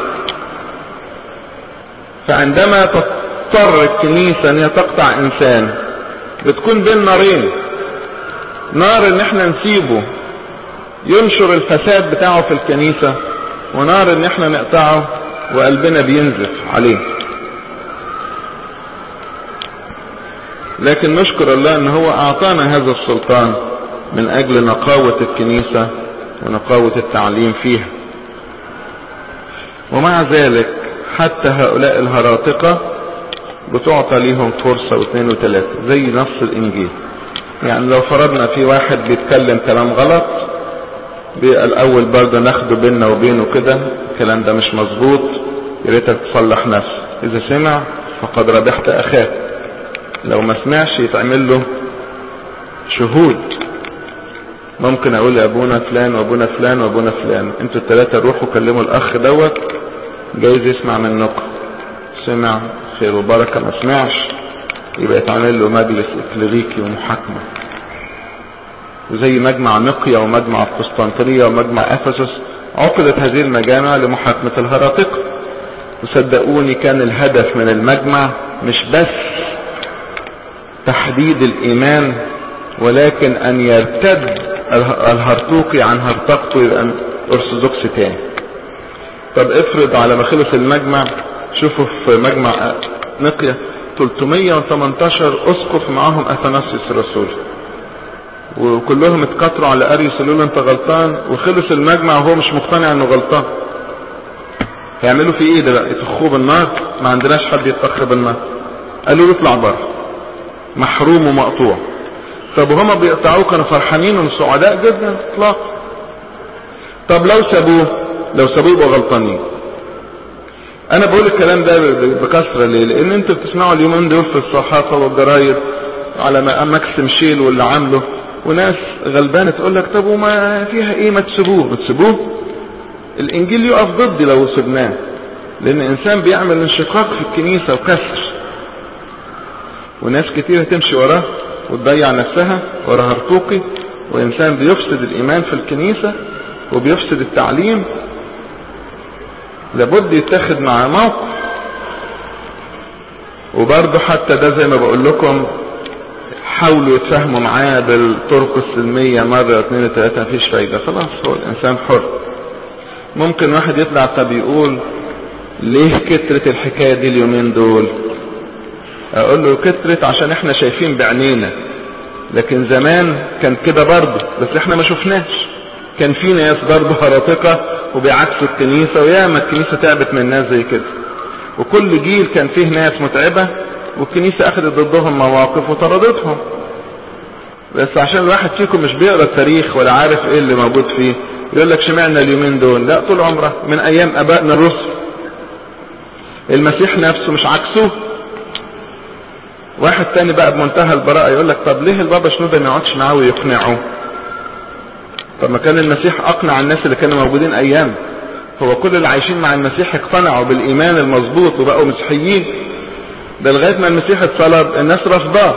فعندما تضطر الكنيسه ان هي تقطع انسان بتكون بين نارين نار ان احنا نسيبه ينشر الفساد بتاعه في الكنيسة ونار ان احنا نقطعه وقلبنا بينزف عليه لكن نشكر الله ان هو اعطانا هذا السلطان من اجل نقاوة الكنيسة ونقاوة التعليم فيها ومع ذلك حتى هؤلاء الهراطقة بتعطى ليهم فرصة واثنين وثلاثة زي نص الانجيل يعني لو فرضنا في واحد بيتكلم كلام غلط الاول برضه ناخده بيننا وبينه كده الكلام ده مش مظبوط يا ريتك تصلح نفسك اذا سمع فقد ربحت اخاك لو ما سمعش يتعمل له شهود ممكن اقول لابونا فلان وابونا فلان وابونا فلان انتوا الثلاثه روحوا كلموا الاخ دوت جايز يسمع منكم سمع خير وبركه ما سمعش يبقى يتعمل له مجلس اكليريكي ومحاكمه وزي مجمع نقيا ومجمع القسطنطينية ومجمع افسس عقدت هذه المجامع لمحاكمة الهراطقة وصدقوني كان الهدف من المجمع مش بس تحديد الايمان ولكن ان يرتد الهرطوقي عن هرطقته يبقى ارثوذكس تاني طب افرض على ما خلص المجمع شوفوا في مجمع نقيا 318 اسقف معاهم اثناسيوس الرسول وكلهم اتكتروا على اريوس يقولوا له انت غلطان وخلص المجمع وهو مش مقتنع انه غلطان هيعملوا في ايه ده بقى يطخوه بالنار ما عندناش حد يتخ بالنار قالوا له اطلع بره محروم ومقطوع طب وهما بيقطعوه كانوا فرحانين وسعداء جدا اطلاق طب لو سابوه لو سابوه يبقوا غلطانين انا بقول الكلام ده بكثره ليه لان انتوا بتسمعوا اليومين دول في الصحافه والجرايد على ما ماكسيم شيل واللي عامله وناس غلبانة تقول لك طب وما فيها ايه ما تسيبوه ما تسيبوه الانجيل يقف ضدي لو سبناه لان انسان بيعمل انشقاق في الكنيسة وكسر وناس كتير تمشي وراه وتضيع نفسها ورا هرطوقي وانسان بيفسد الايمان في الكنيسة وبيفسد التعليم لابد يتخذ معاه موقف وبرضه حتى ده زي ما بقول لكم حاولوا يتفاهموا معاه بالطرق السلمية مرة اثنين ثلاثة مفيش فايدة خلاص هو الانسان حر ممكن واحد يطلع طب يقول ليه كترت الحكاية دي اليومين دول اقول له كترت عشان احنا شايفين بعينينا لكن زمان كان كده برضه بس احنا ما شفناش كان في ناس برضه هرطقة وبيعكسوا الكنيسة وياما الكنيسة تعبت من ناس زي كده وكل جيل كان فيه ناس متعبة والكنيسة اخذت ضدهم مواقف وطردتهم بس عشان الواحد فيكم مش بيقرا التاريخ ولا عارف ايه اللي موجود فيه يقول لك شمعنا اليومين دول لا طول عمره من ايام ابائنا الرسل المسيح نفسه مش عكسه واحد تاني بقى بمنتهى البراءة يقول لك طب ليه البابا شنودة ما يقعدش معاه ويقنعه طب ما كان المسيح اقنع الناس اللي كانوا موجودين ايام هو كل اللي عايشين مع المسيح اقتنعوا بالايمان المظبوط وبقوا مسيحيين ده لغاية ما المسيح اتصلب الناس رفضاه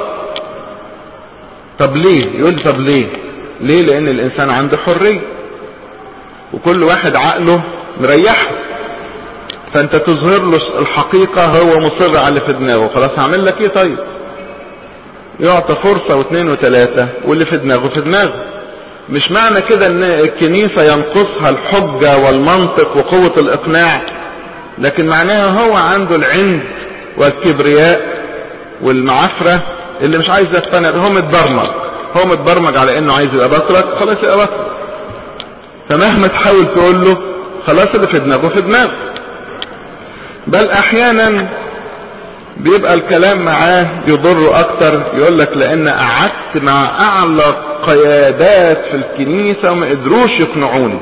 طب ليه يقول لي طب ليه ليه لان الانسان عنده حرية وكل واحد عقله مريحه فانت تظهر له الحقيقة هو مصر على اللي في دماغه خلاص هعمل لك ايه طيب يعطى فرصة واثنين وثلاثة واللي في دماغه في دماغه مش معنى كده ان الكنيسة ينقصها الحجة والمنطق وقوة الاقناع لكن معناها هو عنده العند والكبرياء والمعفرة اللي مش عايز يقتنع هو متبرمج هو متبرمج على انه عايز يبقى بطرك خلاص يبقى بطرك فمهما تحاول تقول له خلاص اللي في دماغه في دماغه بل احيانا بيبقى الكلام معاه يضره اكتر يقول لك لان قعدت مع اعلى قيادات في الكنيسة وما قدروش يقنعوني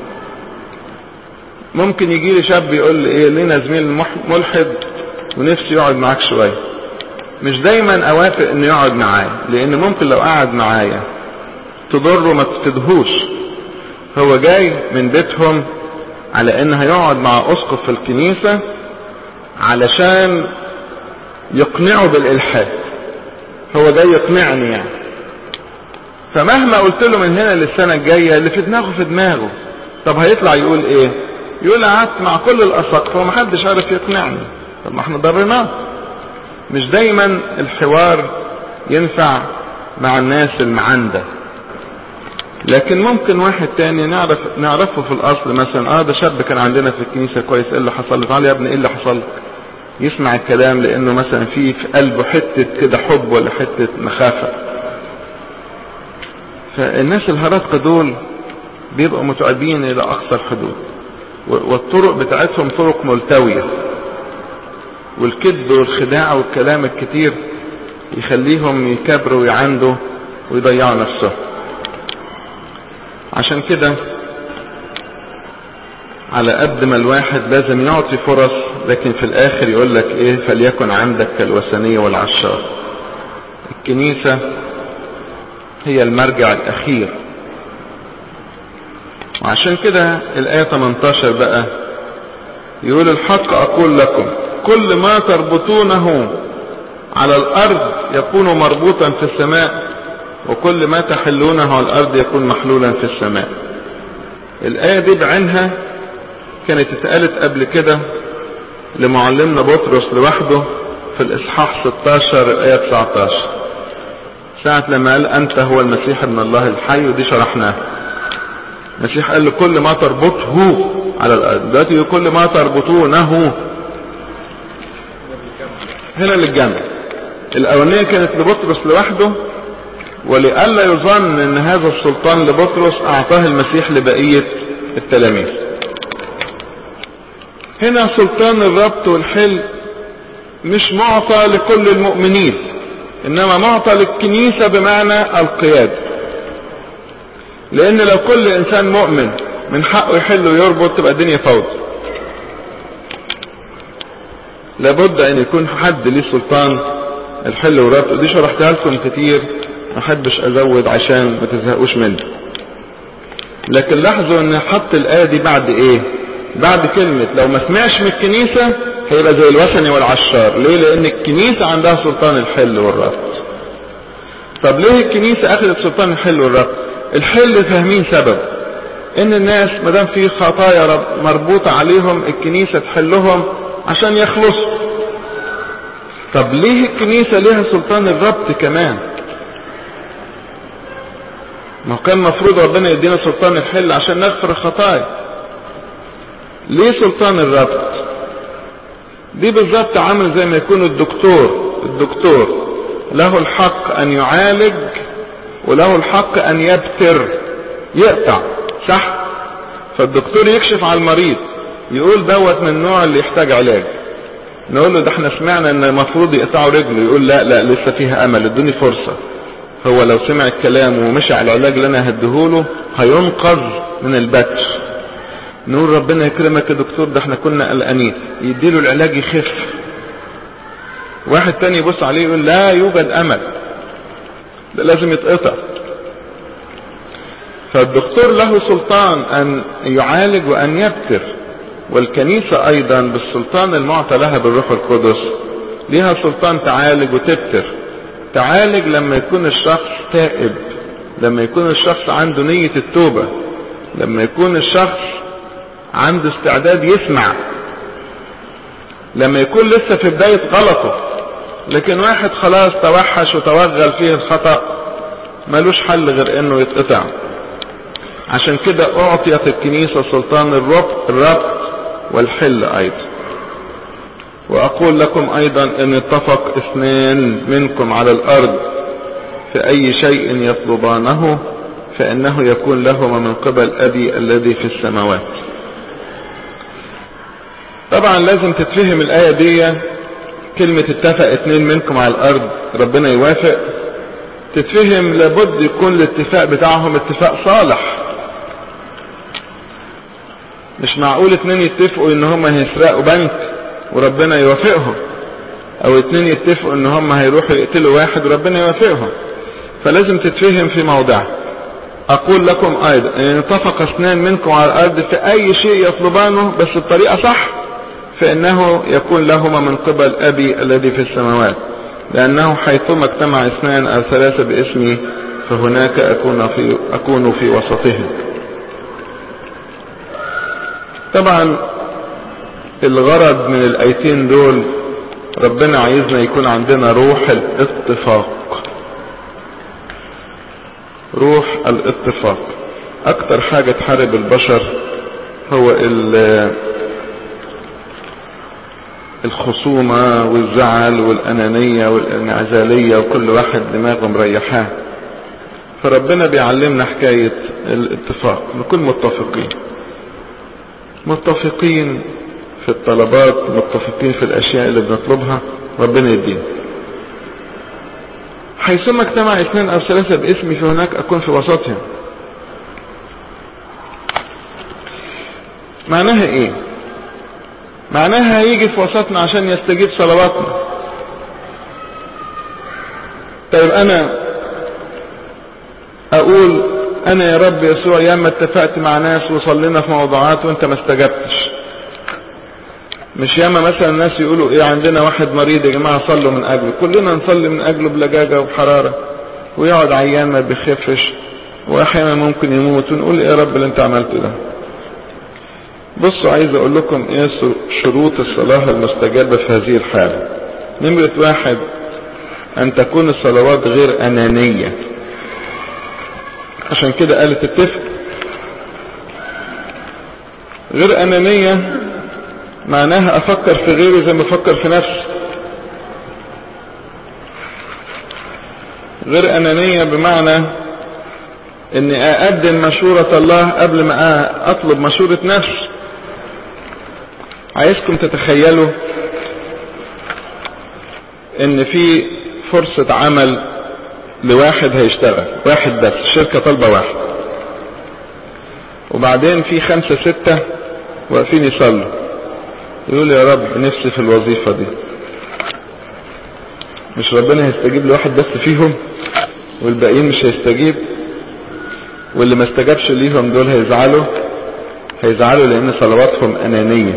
ممكن يجي لي شاب يقول لي ايه لينا زميل ملحد ونفسي يقعد معاك شوية مش دايما اوافق انه يقعد معايا لان ممكن لو قعد معايا تضره ما تفيدهوش هو جاي من بيتهم على ان هيقعد مع اسقف في الكنيسة علشان يقنعه بالالحاد هو جاي يقنعني يعني فمهما قلت له من هنا للسنة الجاية اللي في دماغه في دماغه طب هيطلع يقول ايه يقول قعدت مع كل الاساقفة ومحدش عارف يقنعني طب ما احنا ضرناه مش دايما الحوار ينفع مع الناس المعندة لكن ممكن واحد تاني نعرف نعرفه في الاصل مثلا اه ده شاب كان عندنا في الكنيسة كويس ايه اللي حصل له تعالى يا ابني ايه اللي حصل لك يسمع الكلام لانه مثلا في في قلبه حتة كده حب ولا حتة مخافة فالناس الهرطقة دول بيبقوا متعبين الى اقصى الحدود والطرق بتاعتهم طرق ملتوية والكذب والخداع والكلام الكتير يخليهم يكبروا ويعندوا ويضيعوا نفسهم عشان كده على قد ما الواحد لازم يعطي فرص لكن في الاخر يقول لك ايه فليكن عندك كالوثنية والعشار الكنيسة هي المرجع الاخير وعشان كده الاية 18 بقى يقول الحق اقول لكم كل ما تربطونه على الارض يكون مربوطا في السماء وكل ما تحلونه على الارض يكون محلولا في السماء الاية دي بعينها كانت اتقالت قبل كده لمعلمنا بطرس لوحده في الاصحاح 16 الايه 19 ساعة لما قال انت هو المسيح ابن الله الحي ودي شرحناها المسيح قال له كل ما تربطه على الارض دلوقتي كل ما تربطونه هنا للجمع الاولانيه كانت لبطرس لوحده ولئلا يظن ان هذا السلطان لبطرس اعطاه المسيح لبقية التلاميذ هنا سلطان الربط والحل مش معطى لكل المؤمنين انما معطى للكنيسة بمعنى القيادة لان لو كل انسان مؤمن من حقه يحل ويربط تبقى الدنيا فوضى لابد ان يكون حد ليه سلطان الحل والربط ودي شرحتها لكم كتير ما احبش ازود عشان ما تزهقوش مني لكن لاحظوا ان حط الايه دي بعد ايه بعد كلمة لو ما سمعش من الكنيسة هيبقى زي الوثني والعشار ليه لان الكنيسة عندها سلطان الحل والربط طب ليه الكنيسة اخذت سلطان الحل والربط الحل فاهمين سبب ان الناس مدام في خطايا رب- مربوطة عليهم الكنيسة تحلهم عشان يخلصوا طب ليه الكنيسة ليها سلطان الربط كمان ما هو كان المفروض ربنا يدينا سلطان الحل عشان نغفر الخطايا ليه سلطان الربط دي بالظبط عامل زي ما يكون الدكتور الدكتور له الحق ان يعالج وله الحق ان يبتر يقطع صح فالدكتور يكشف على المريض يقول دوت من النوع اللي يحتاج علاج نقول له ده احنا سمعنا ان المفروض يقطعوا رجله يقول لا لا لسه فيها امل ادوني فرصة هو لو سمع الكلام ومشي على العلاج اللي انا هديهوله هينقذ من البتر نقول ربنا يكرمك يا دكتور ده احنا كنا قلقانين يديله العلاج يخف واحد تاني يبص عليه يقول لا يوجد امل ده لازم يتقطع فالدكتور له سلطان ان يعالج وان يبتر والكنيسة ايضا بالسلطان المعطى لها بالروح القدس ليها سلطان تعالج وتبتر تعالج لما يكون الشخص تائب لما يكون الشخص عنده نية التوبة لما يكون الشخص عنده استعداد يسمع لما يكون لسه في بداية غلطه لكن واحد خلاص توحش وتوغل فيه الخطأ ملوش حل غير انه يتقطع عشان كده اعطيت الكنيسة سلطان الربط, الربط والحل ايضا واقول لكم ايضا ان اتفق اثنان منكم على الارض في اي شيء يطلبانه فانه يكون لهما من قبل ابي الذي في السماوات طبعا لازم تتفهم الايه دي كلمة اتفق اتنين منكم على الارض ربنا يوافق تتفهم لابد يكون الاتفاق بتاعهم اتفاق صالح مش معقول اتنين يتفقوا ان هم هيسرقوا بنك وربنا يوافقهم او اتنين يتفقوا ان هم هيروحوا يقتلوا واحد وربنا يوافقهم فلازم تتفهم في موضع اقول لكم ايضا ان اتفق اثنان منكم على الارض في اي شيء يطلبانه بس بطريقة صح فانه يكون لهما من قبل ابي الذي في السماوات لانه حيثما اجتمع اثنان او ثلاثة باسمي فهناك اكون في, أكون في وسطهم طبعا الغرض من الايتين دول ربنا عايزنا يكون عندنا روح الاتفاق روح الاتفاق اكتر حاجة تحارب البشر هو الخصومة والزعل والانانية والانعزالية وكل واحد دماغه مريحاه فربنا بيعلمنا حكاية الاتفاق نكون متفقين متفقين في الطلبات متفقين في الاشياء اللي بنطلبها ربنا يدينا حيثما اجتمع اثنان او ثلاثة باسمي فهناك اكون في وسطهم معناها ايه معناها هيجي في وسطنا عشان يستجيب صلواتنا طيب انا اقول انا يا رب يسوع ياما اتفقت مع ناس وصلينا في موضوعات وانت ما استجبتش مش ياما مثلا الناس يقولوا ايه عندنا واحد مريض يا جماعة صلوا من اجله كلنا نصلي من اجله بلجاجة وبحرارة ويقعد عيان ما بيخفش واحيانا ممكن يموت ونقول ايه يا رب اللي انت عملته ده بصوا عايز اقول لكم ايه شروط الصلاة المستجابة في هذه الحالة نمرة واحد ان تكون الصلوات غير انانية عشان كده قالت اتفق غير انانية معناها افكر في غيري زي ما افكر في نفسي غير انانية بمعنى اني اقدم مشورة الله قبل ما اطلب مشورة نفسي عايزكم تتخيلوا ان في فرصة عمل لواحد هيشتغل واحد بس الشركة طالبة واحد وبعدين في خمسة ستة واقفين يصلوا يقول يا رب نفسي في الوظيفة دي مش ربنا هيستجيب لواحد بس فيهم والباقيين مش هيستجيب واللي ما استجابش ليهم دول هيزعلوا هيزعلوا لان صلواتهم انانية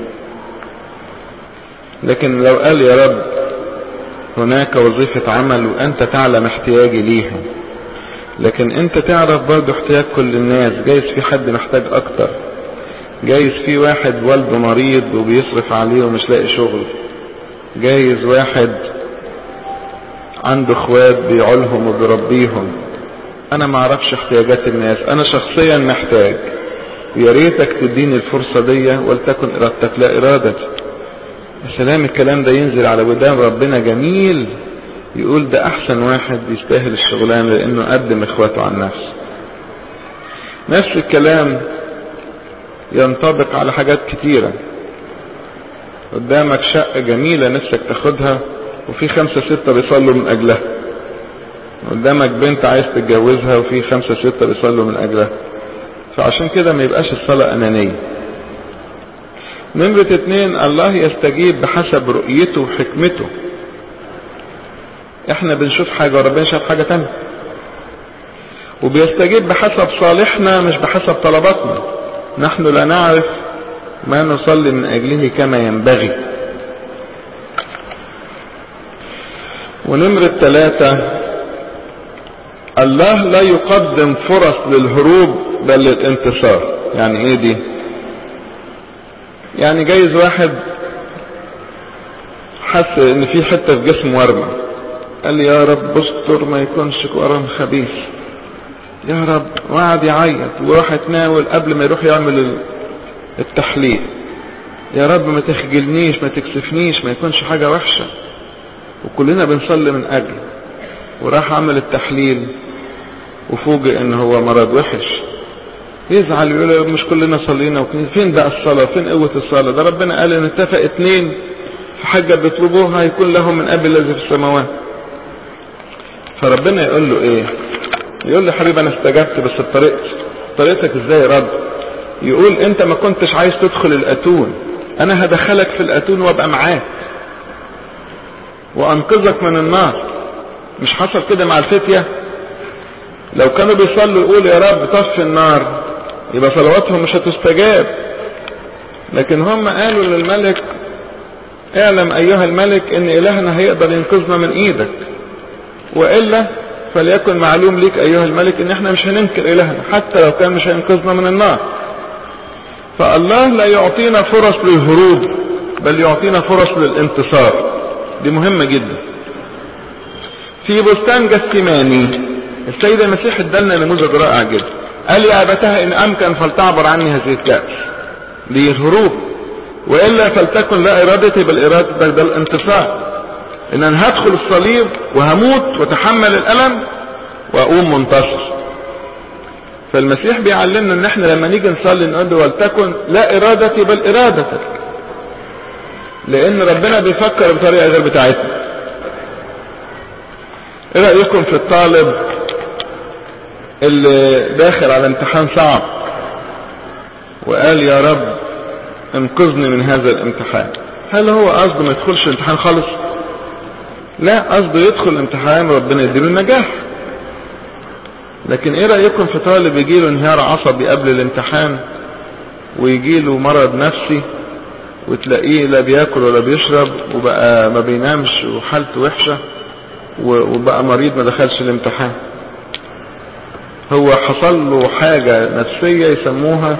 لكن لو قال يا رب هناك وظيفة عمل وانت تعلم احتياجي ليها لكن انت تعرف برضه احتياج كل الناس جايز في حد محتاج اكتر جايز في واحد والده مريض وبيصرف عليه ومش لاقي شغل جايز واحد عنده اخوات بيعولهم وبيربيهم انا ما اعرفش احتياجات الناس انا شخصيا محتاج ويا ريتك تديني الفرصة دي ولتكن ارادتك لا ارادتي سلام الكلام ده ينزل على ودان ربنا جميل يقول ده احسن واحد يستاهل الشغلانة لانه قدم اخواته عن نفسه نفس الكلام ينطبق على حاجات كتيرة قدامك شقة جميلة نفسك تاخدها وفي خمسة ستة بيصلوا من اجلها قدامك بنت عايز تتجوزها وفي خمسة ستة بيصلوا من اجلها فعشان كده ما يبقاش الصلاة انانية نمرة اتنين الله يستجيب بحسب رؤيته وحكمته احنا بنشوف حاجة وربنا شاف حاجة تانية وبيستجيب بحسب صالحنا مش بحسب طلباتنا نحن لا نعرف ما نصلي من اجله كما ينبغي ونمرة ثلاثة الله لا يقدم فرص للهروب بل للانتصار يعني ايه دي يعني جايز واحد حس ان في حتة في جسمه ورمة قال لي يا رب استر ما يكونش ورم خبيث يا رب وقعد يعيط وراح يتناول قبل ما يروح يعمل التحليل يا رب ما تخجلنيش ما تكسفنيش ما يكونش حاجة وحشة وكلنا بنصلي من اجل وراح عمل التحليل وفوجئ ان هو مرض وحش يزعل يقول مش كلنا صلينا وكنا فين بقى الصلاة فين قوة الصلاة ده ربنا قال ان اتفق اتنين في حاجة بيطلبوها يكون لهم من اب الذي في السماوات فربنا يقول له ايه يقول له حبيبي انا استجبت بس بطريقتي طريقتك ازاي يا رب يقول انت ما كنتش عايز تدخل الاتون انا هدخلك في الاتون وابقى معاك وانقذك من النار مش حصل كده مع الفتية لو كانوا بيصلوا يقول يا رب طفي النار يبقى صلواتهم مش هتستجاب لكن هم قالوا للملك اعلم ايها الملك ان الهنا هيقدر ينقذنا من ايدك والا فليكن معلوم ليك ايها الملك ان احنا مش هننكر الهنا حتى لو كان مش هينقذنا من النار فالله لا يعطينا فرص للهروب بل يعطينا فرص للانتصار دي مهمة جدا في بستان جسيماني السيد المسيح ادالنا نموذج رائع جدا قال يا ابتها ان امكن فلتعبر عني هذه الكأس دي الهروب والا فلتكن لا ارادتي بل ارادتك ده الانتصار ان انا هدخل الصليب وهموت واتحمل الالم واقوم منتصر فالمسيح بيعلمنا ان احنا لما نيجي نصلي نقول له ولتكن لا ارادتي بل ارادتك لان ربنا بيفكر بطريقه غير بتاعتنا ايه رايكم في الطالب اللي داخل على امتحان صعب وقال يا رب انقذني من هذا الامتحان هل هو قصده ما يدخلش الامتحان خالص لا قصده يدخل الامتحان وربنا يديله النجاح لكن ايه رأيكم في طالب يجيله انهيار عصبي قبل الامتحان ويجيله مرض نفسي وتلاقيه لا بياكل ولا بيشرب وبقى ما بينامش وحالته وحشة وبقى مريض ما دخلش الامتحان هو حصل له حاجة نفسية يسموها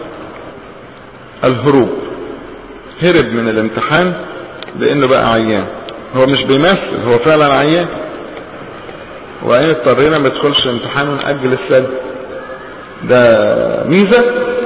الهروب هرب من الامتحان لانه بقى عيان هو مش بيمثل هو فعلا عيان وبعدين اضطرينا ما يدخلش امتحان ونأجل السد ده ميزة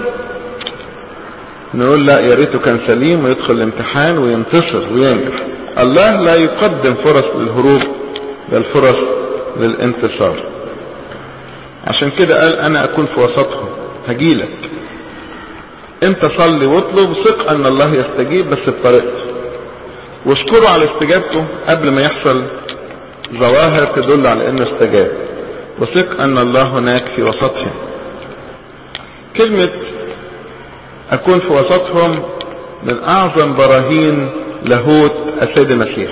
نقول لا يا ريته كان سليم ويدخل الامتحان وينتصر وينجح الله لا يقدم فرص للهروب بل فرص للانتصار عشان كده قال انا اكون في وسطهم هجيلك انت صلي واطلب ثق ان الله يستجيب بس بطريقته واشكره على استجابته قبل ما يحصل ظواهر تدل على انه استجاب وثق ان الله هناك في وسطهم كلمة اكون في وسطهم من اعظم براهين لاهوت السيد المسيح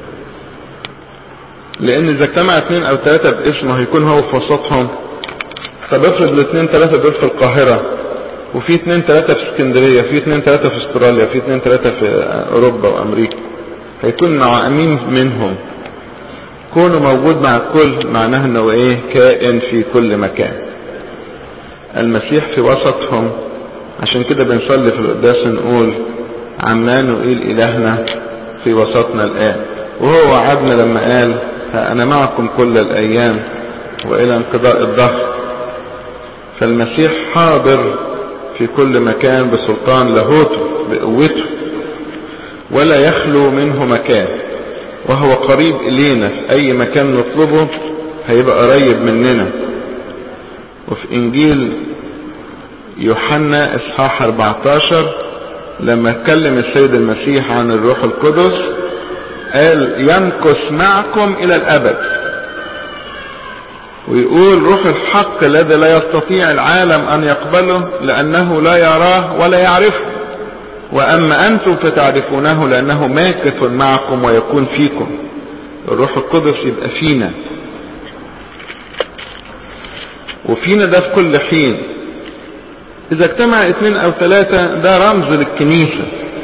لان اذا اجتمع اثنين او ثلاثة باسمه هيكون هو في وسطهم طب افرض الاثنين ثلاثة دول في القاهرة وفي اتنين تلاتة في اسكندرية في اتنين تلاتة في استراليا في اتنين تلاتة في اوروبا وامريكا هيكون مع امين منهم كونه موجود مع الكل معناه انه ايه كائن في كل مكان المسيح في وسطهم عشان كده بنصلي في القداس نقول عمان وإيل إلهنا في وسطنا الآن وهو وعدنا لما قال أنا معكم كل الأيام وإلى انقضاء الظهر فالمسيح حاضر في كل مكان بسلطان لاهوته بقوته ولا يخلو منه مكان وهو قريب إلينا في أي مكان نطلبه هيبقى قريب مننا وفي إنجيل يوحنا إصحاح 14 لما اتكلم السيد المسيح عن الروح القدس قال يمكث معكم إلى الأبد ويقول روح الحق الذي لا يستطيع العالم أن يقبله لأنه لا يراه ولا يعرفه وأما أنتم فتعرفونه لأنه ماكث معكم ويكون فيكم الروح القدس يبقى فينا وفينا ده في كل حين إذا اجتمع اثنين أو ثلاثة ده رمز للكنيسة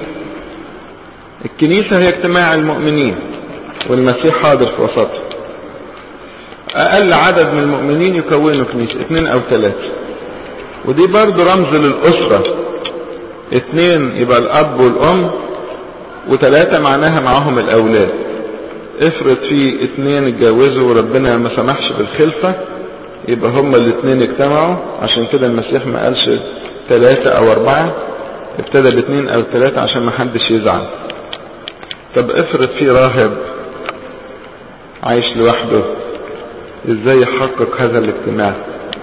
الكنيسة هي اجتماع المؤمنين والمسيح حاضر في وسطها أقل عدد من المؤمنين يكونوا كنيسة اثنين أو ثلاثة ودي برضو رمز للأسرة اثنين يبقى الأب والأم وثلاثة معناها معاهم الأولاد افرض في اثنين اتجوزوا وربنا ما سمحش بالخلفة يبقى هما الاثنين اجتمعوا عشان كده المسيح ما قالش ثلاثة او اربعة ابتدى باثنين او ثلاثة عشان ما حدش يزعل طب افرض في راهب عايش لوحده ازاي يحقق هذا الاجتماع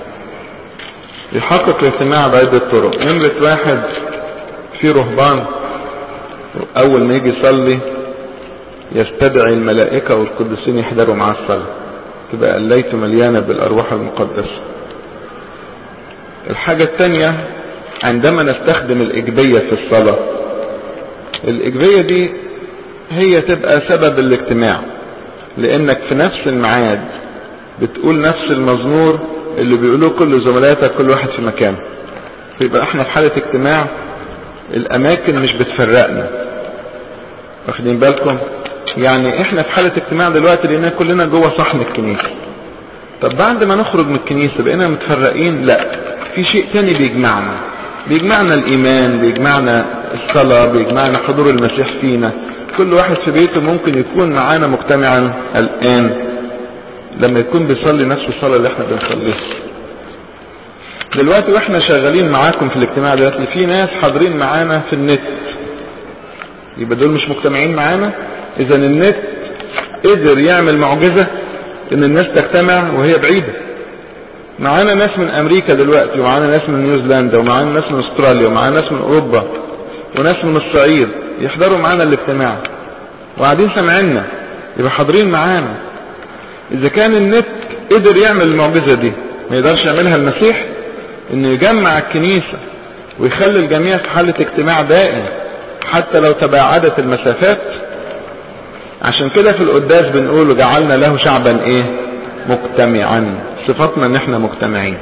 يحقق الاجتماع بعدة طرق نمرة واحد في رهبان اول ما يجي يصلي يستدعي الملائكة والقدسين يحضروا معاه الصلاة تبقى قليته مليانة بالأرواح المقدسة الحاجة الثانية عندما نستخدم الإجبية في الصلاة الإجبية دي هي تبقى سبب الاجتماع لأنك في نفس الميعاد بتقول نفس المزمور اللي بيقولوه كل زملاتك كل واحد في مكانه فيبقى احنا في حالة اجتماع الأماكن مش بتفرقنا واخدين بالكم يعني احنا في حالة اجتماع دلوقتي لان كلنا جوه صحن الكنيسة طب بعد ما نخرج من الكنيسة بقينا متفرقين لا في شيء تاني بيجمعنا بيجمعنا الايمان بيجمعنا الصلاة بيجمعنا حضور المسيح فينا كل واحد في بيته ممكن يكون معانا مجتمعا الان لما يكون بيصلي نفس الصلاة اللي احنا بنصليها دلوقتي واحنا شغالين معاكم في الاجتماع دلوقتي في ناس حاضرين معانا في النت يبقى دول مش مجتمعين معانا اذا النت قدر يعمل معجزة ان الناس تجتمع وهي بعيدة معانا ناس من امريكا دلوقتي ومعانا ناس من نيوزيلندا ومعانا ناس من استراليا ومعانا ناس من اوروبا وناس من الصعيد يحضروا معانا الاجتماع وقاعدين سامعيننا يبقى حاضرين معانا اذا كان النت قدر يعمل المعجزة دي ما يقدرش يعملها المسيح انه يجمع الكنيسة ويخلي الجميع في حالة اجتماع دائم حتى لو تباعدت المسافات عشان كده في القداس بنقول جعلنا له شعبا ايه مجتمعا صفاتنا ان احنا مجتمعين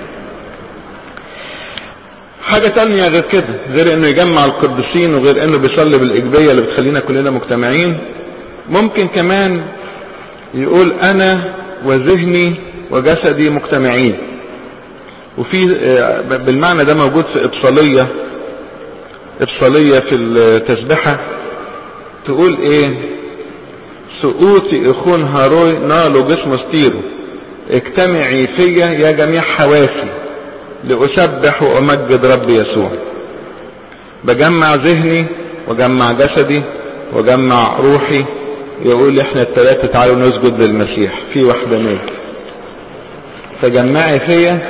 حاجة تانية غير كده غير انه يجمع القديسين وغير انه بيصلي بالاجبية اللي بتخلينا كلنا مجتمعين ممكن كمان يقول انا وذهني وجسدي مجتمعين وفي بالمعنى ده موجود في ابصالية ابصالية في التسبحة تقول ايه سقوطي اخون هاروي نالوا جسم ستيرو اجتمعي فيا يا جميع حواسي لأسبح وأمجد رب يسوع بجمع ذهني وجمع جسدي وجمع روحي يقول احنا الثلاثة تعالوا نسجد للمسيح في وحدانية فجمعي فيا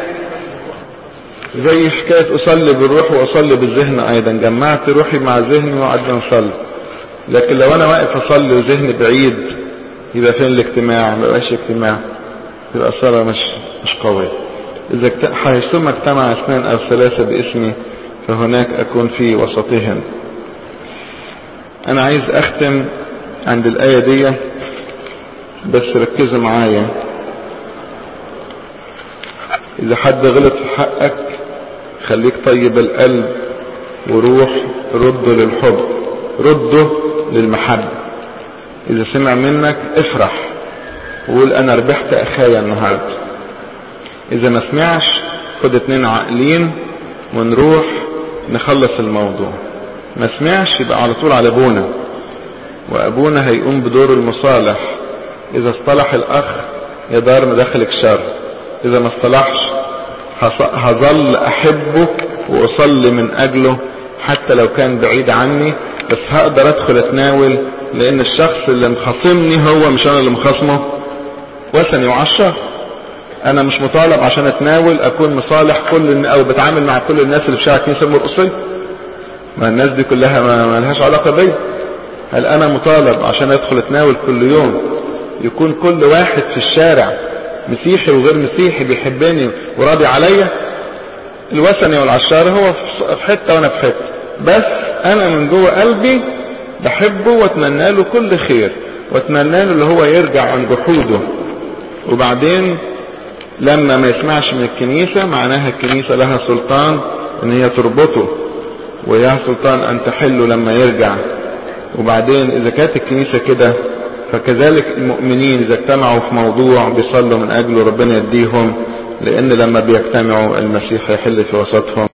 زي حكاية أصلي بالروح وأصلي بالذهن أيضا جمعت روحي مع ذهني وقعدنا نصلي لكن لو أنا واقف أصلي وذهني بعيد يبقى فين الاجتماع ما بقاش اجتماع يبقى الصلاة مش مش قوية إذا حيثما اجتمع اثنان أو ثلاثة باسمي فهناك أكون في وسطهم أنا عايز أختم عند الآية دي بس ركزوا معايا إذا حد غلط في حقك خليك طيب القلب وروح رده للحب رده للمحبة اذا سمع منك افرح وقول انا ربحت اخايا النهاردة اذا ما سمعش خد اتنين عاقلين ونروح نخلص الموضوع ما سمعش يبقى على طول على ابونا وابونا هيقوم بدور المصالح اذا اصطلح الاخ يدار مداخلك شر اذا ما اصطلحش هظل احبه واصلي من اجله حتى لو كان بعيد عني بس هقدر ادخل اتناول لان الشخص اللي مخاصمني هو مش انا اللي مخاصمه وثني وعشر انا مش مطالب عشان اتناول اكون مصالح كل او بتعامل مع كل الناس اللي في شارع الكنيسه المرقصيه ما الناس دي كلها ما لهاش علاقه بيا هل انا مطالب عشان ادخل اتناول كل يوم يكون كل واحد في الشارع مسيحي وغير مسيحي بيحبني وراضي عليا الوثني والعشار هو في حته وانا في حته بس انا من جوه قلبي بحبه واتمنى له كل خير واتمنى له اللي هو يرجع عن جحوده وبعدين لما ما يسمعش من الكنيسة معناها الكنيسة لها سلطان ان هي تربطه وياها سلطان ان تحله لما يرجع وبعدين اذا كانت الكنيسة كده فكذلك المؤمنين اذا اجتمعوا في موضوع بيصلوا من اجله ربنا يديهم لان لما بيجتمعوا المسيح يحل في وسطهم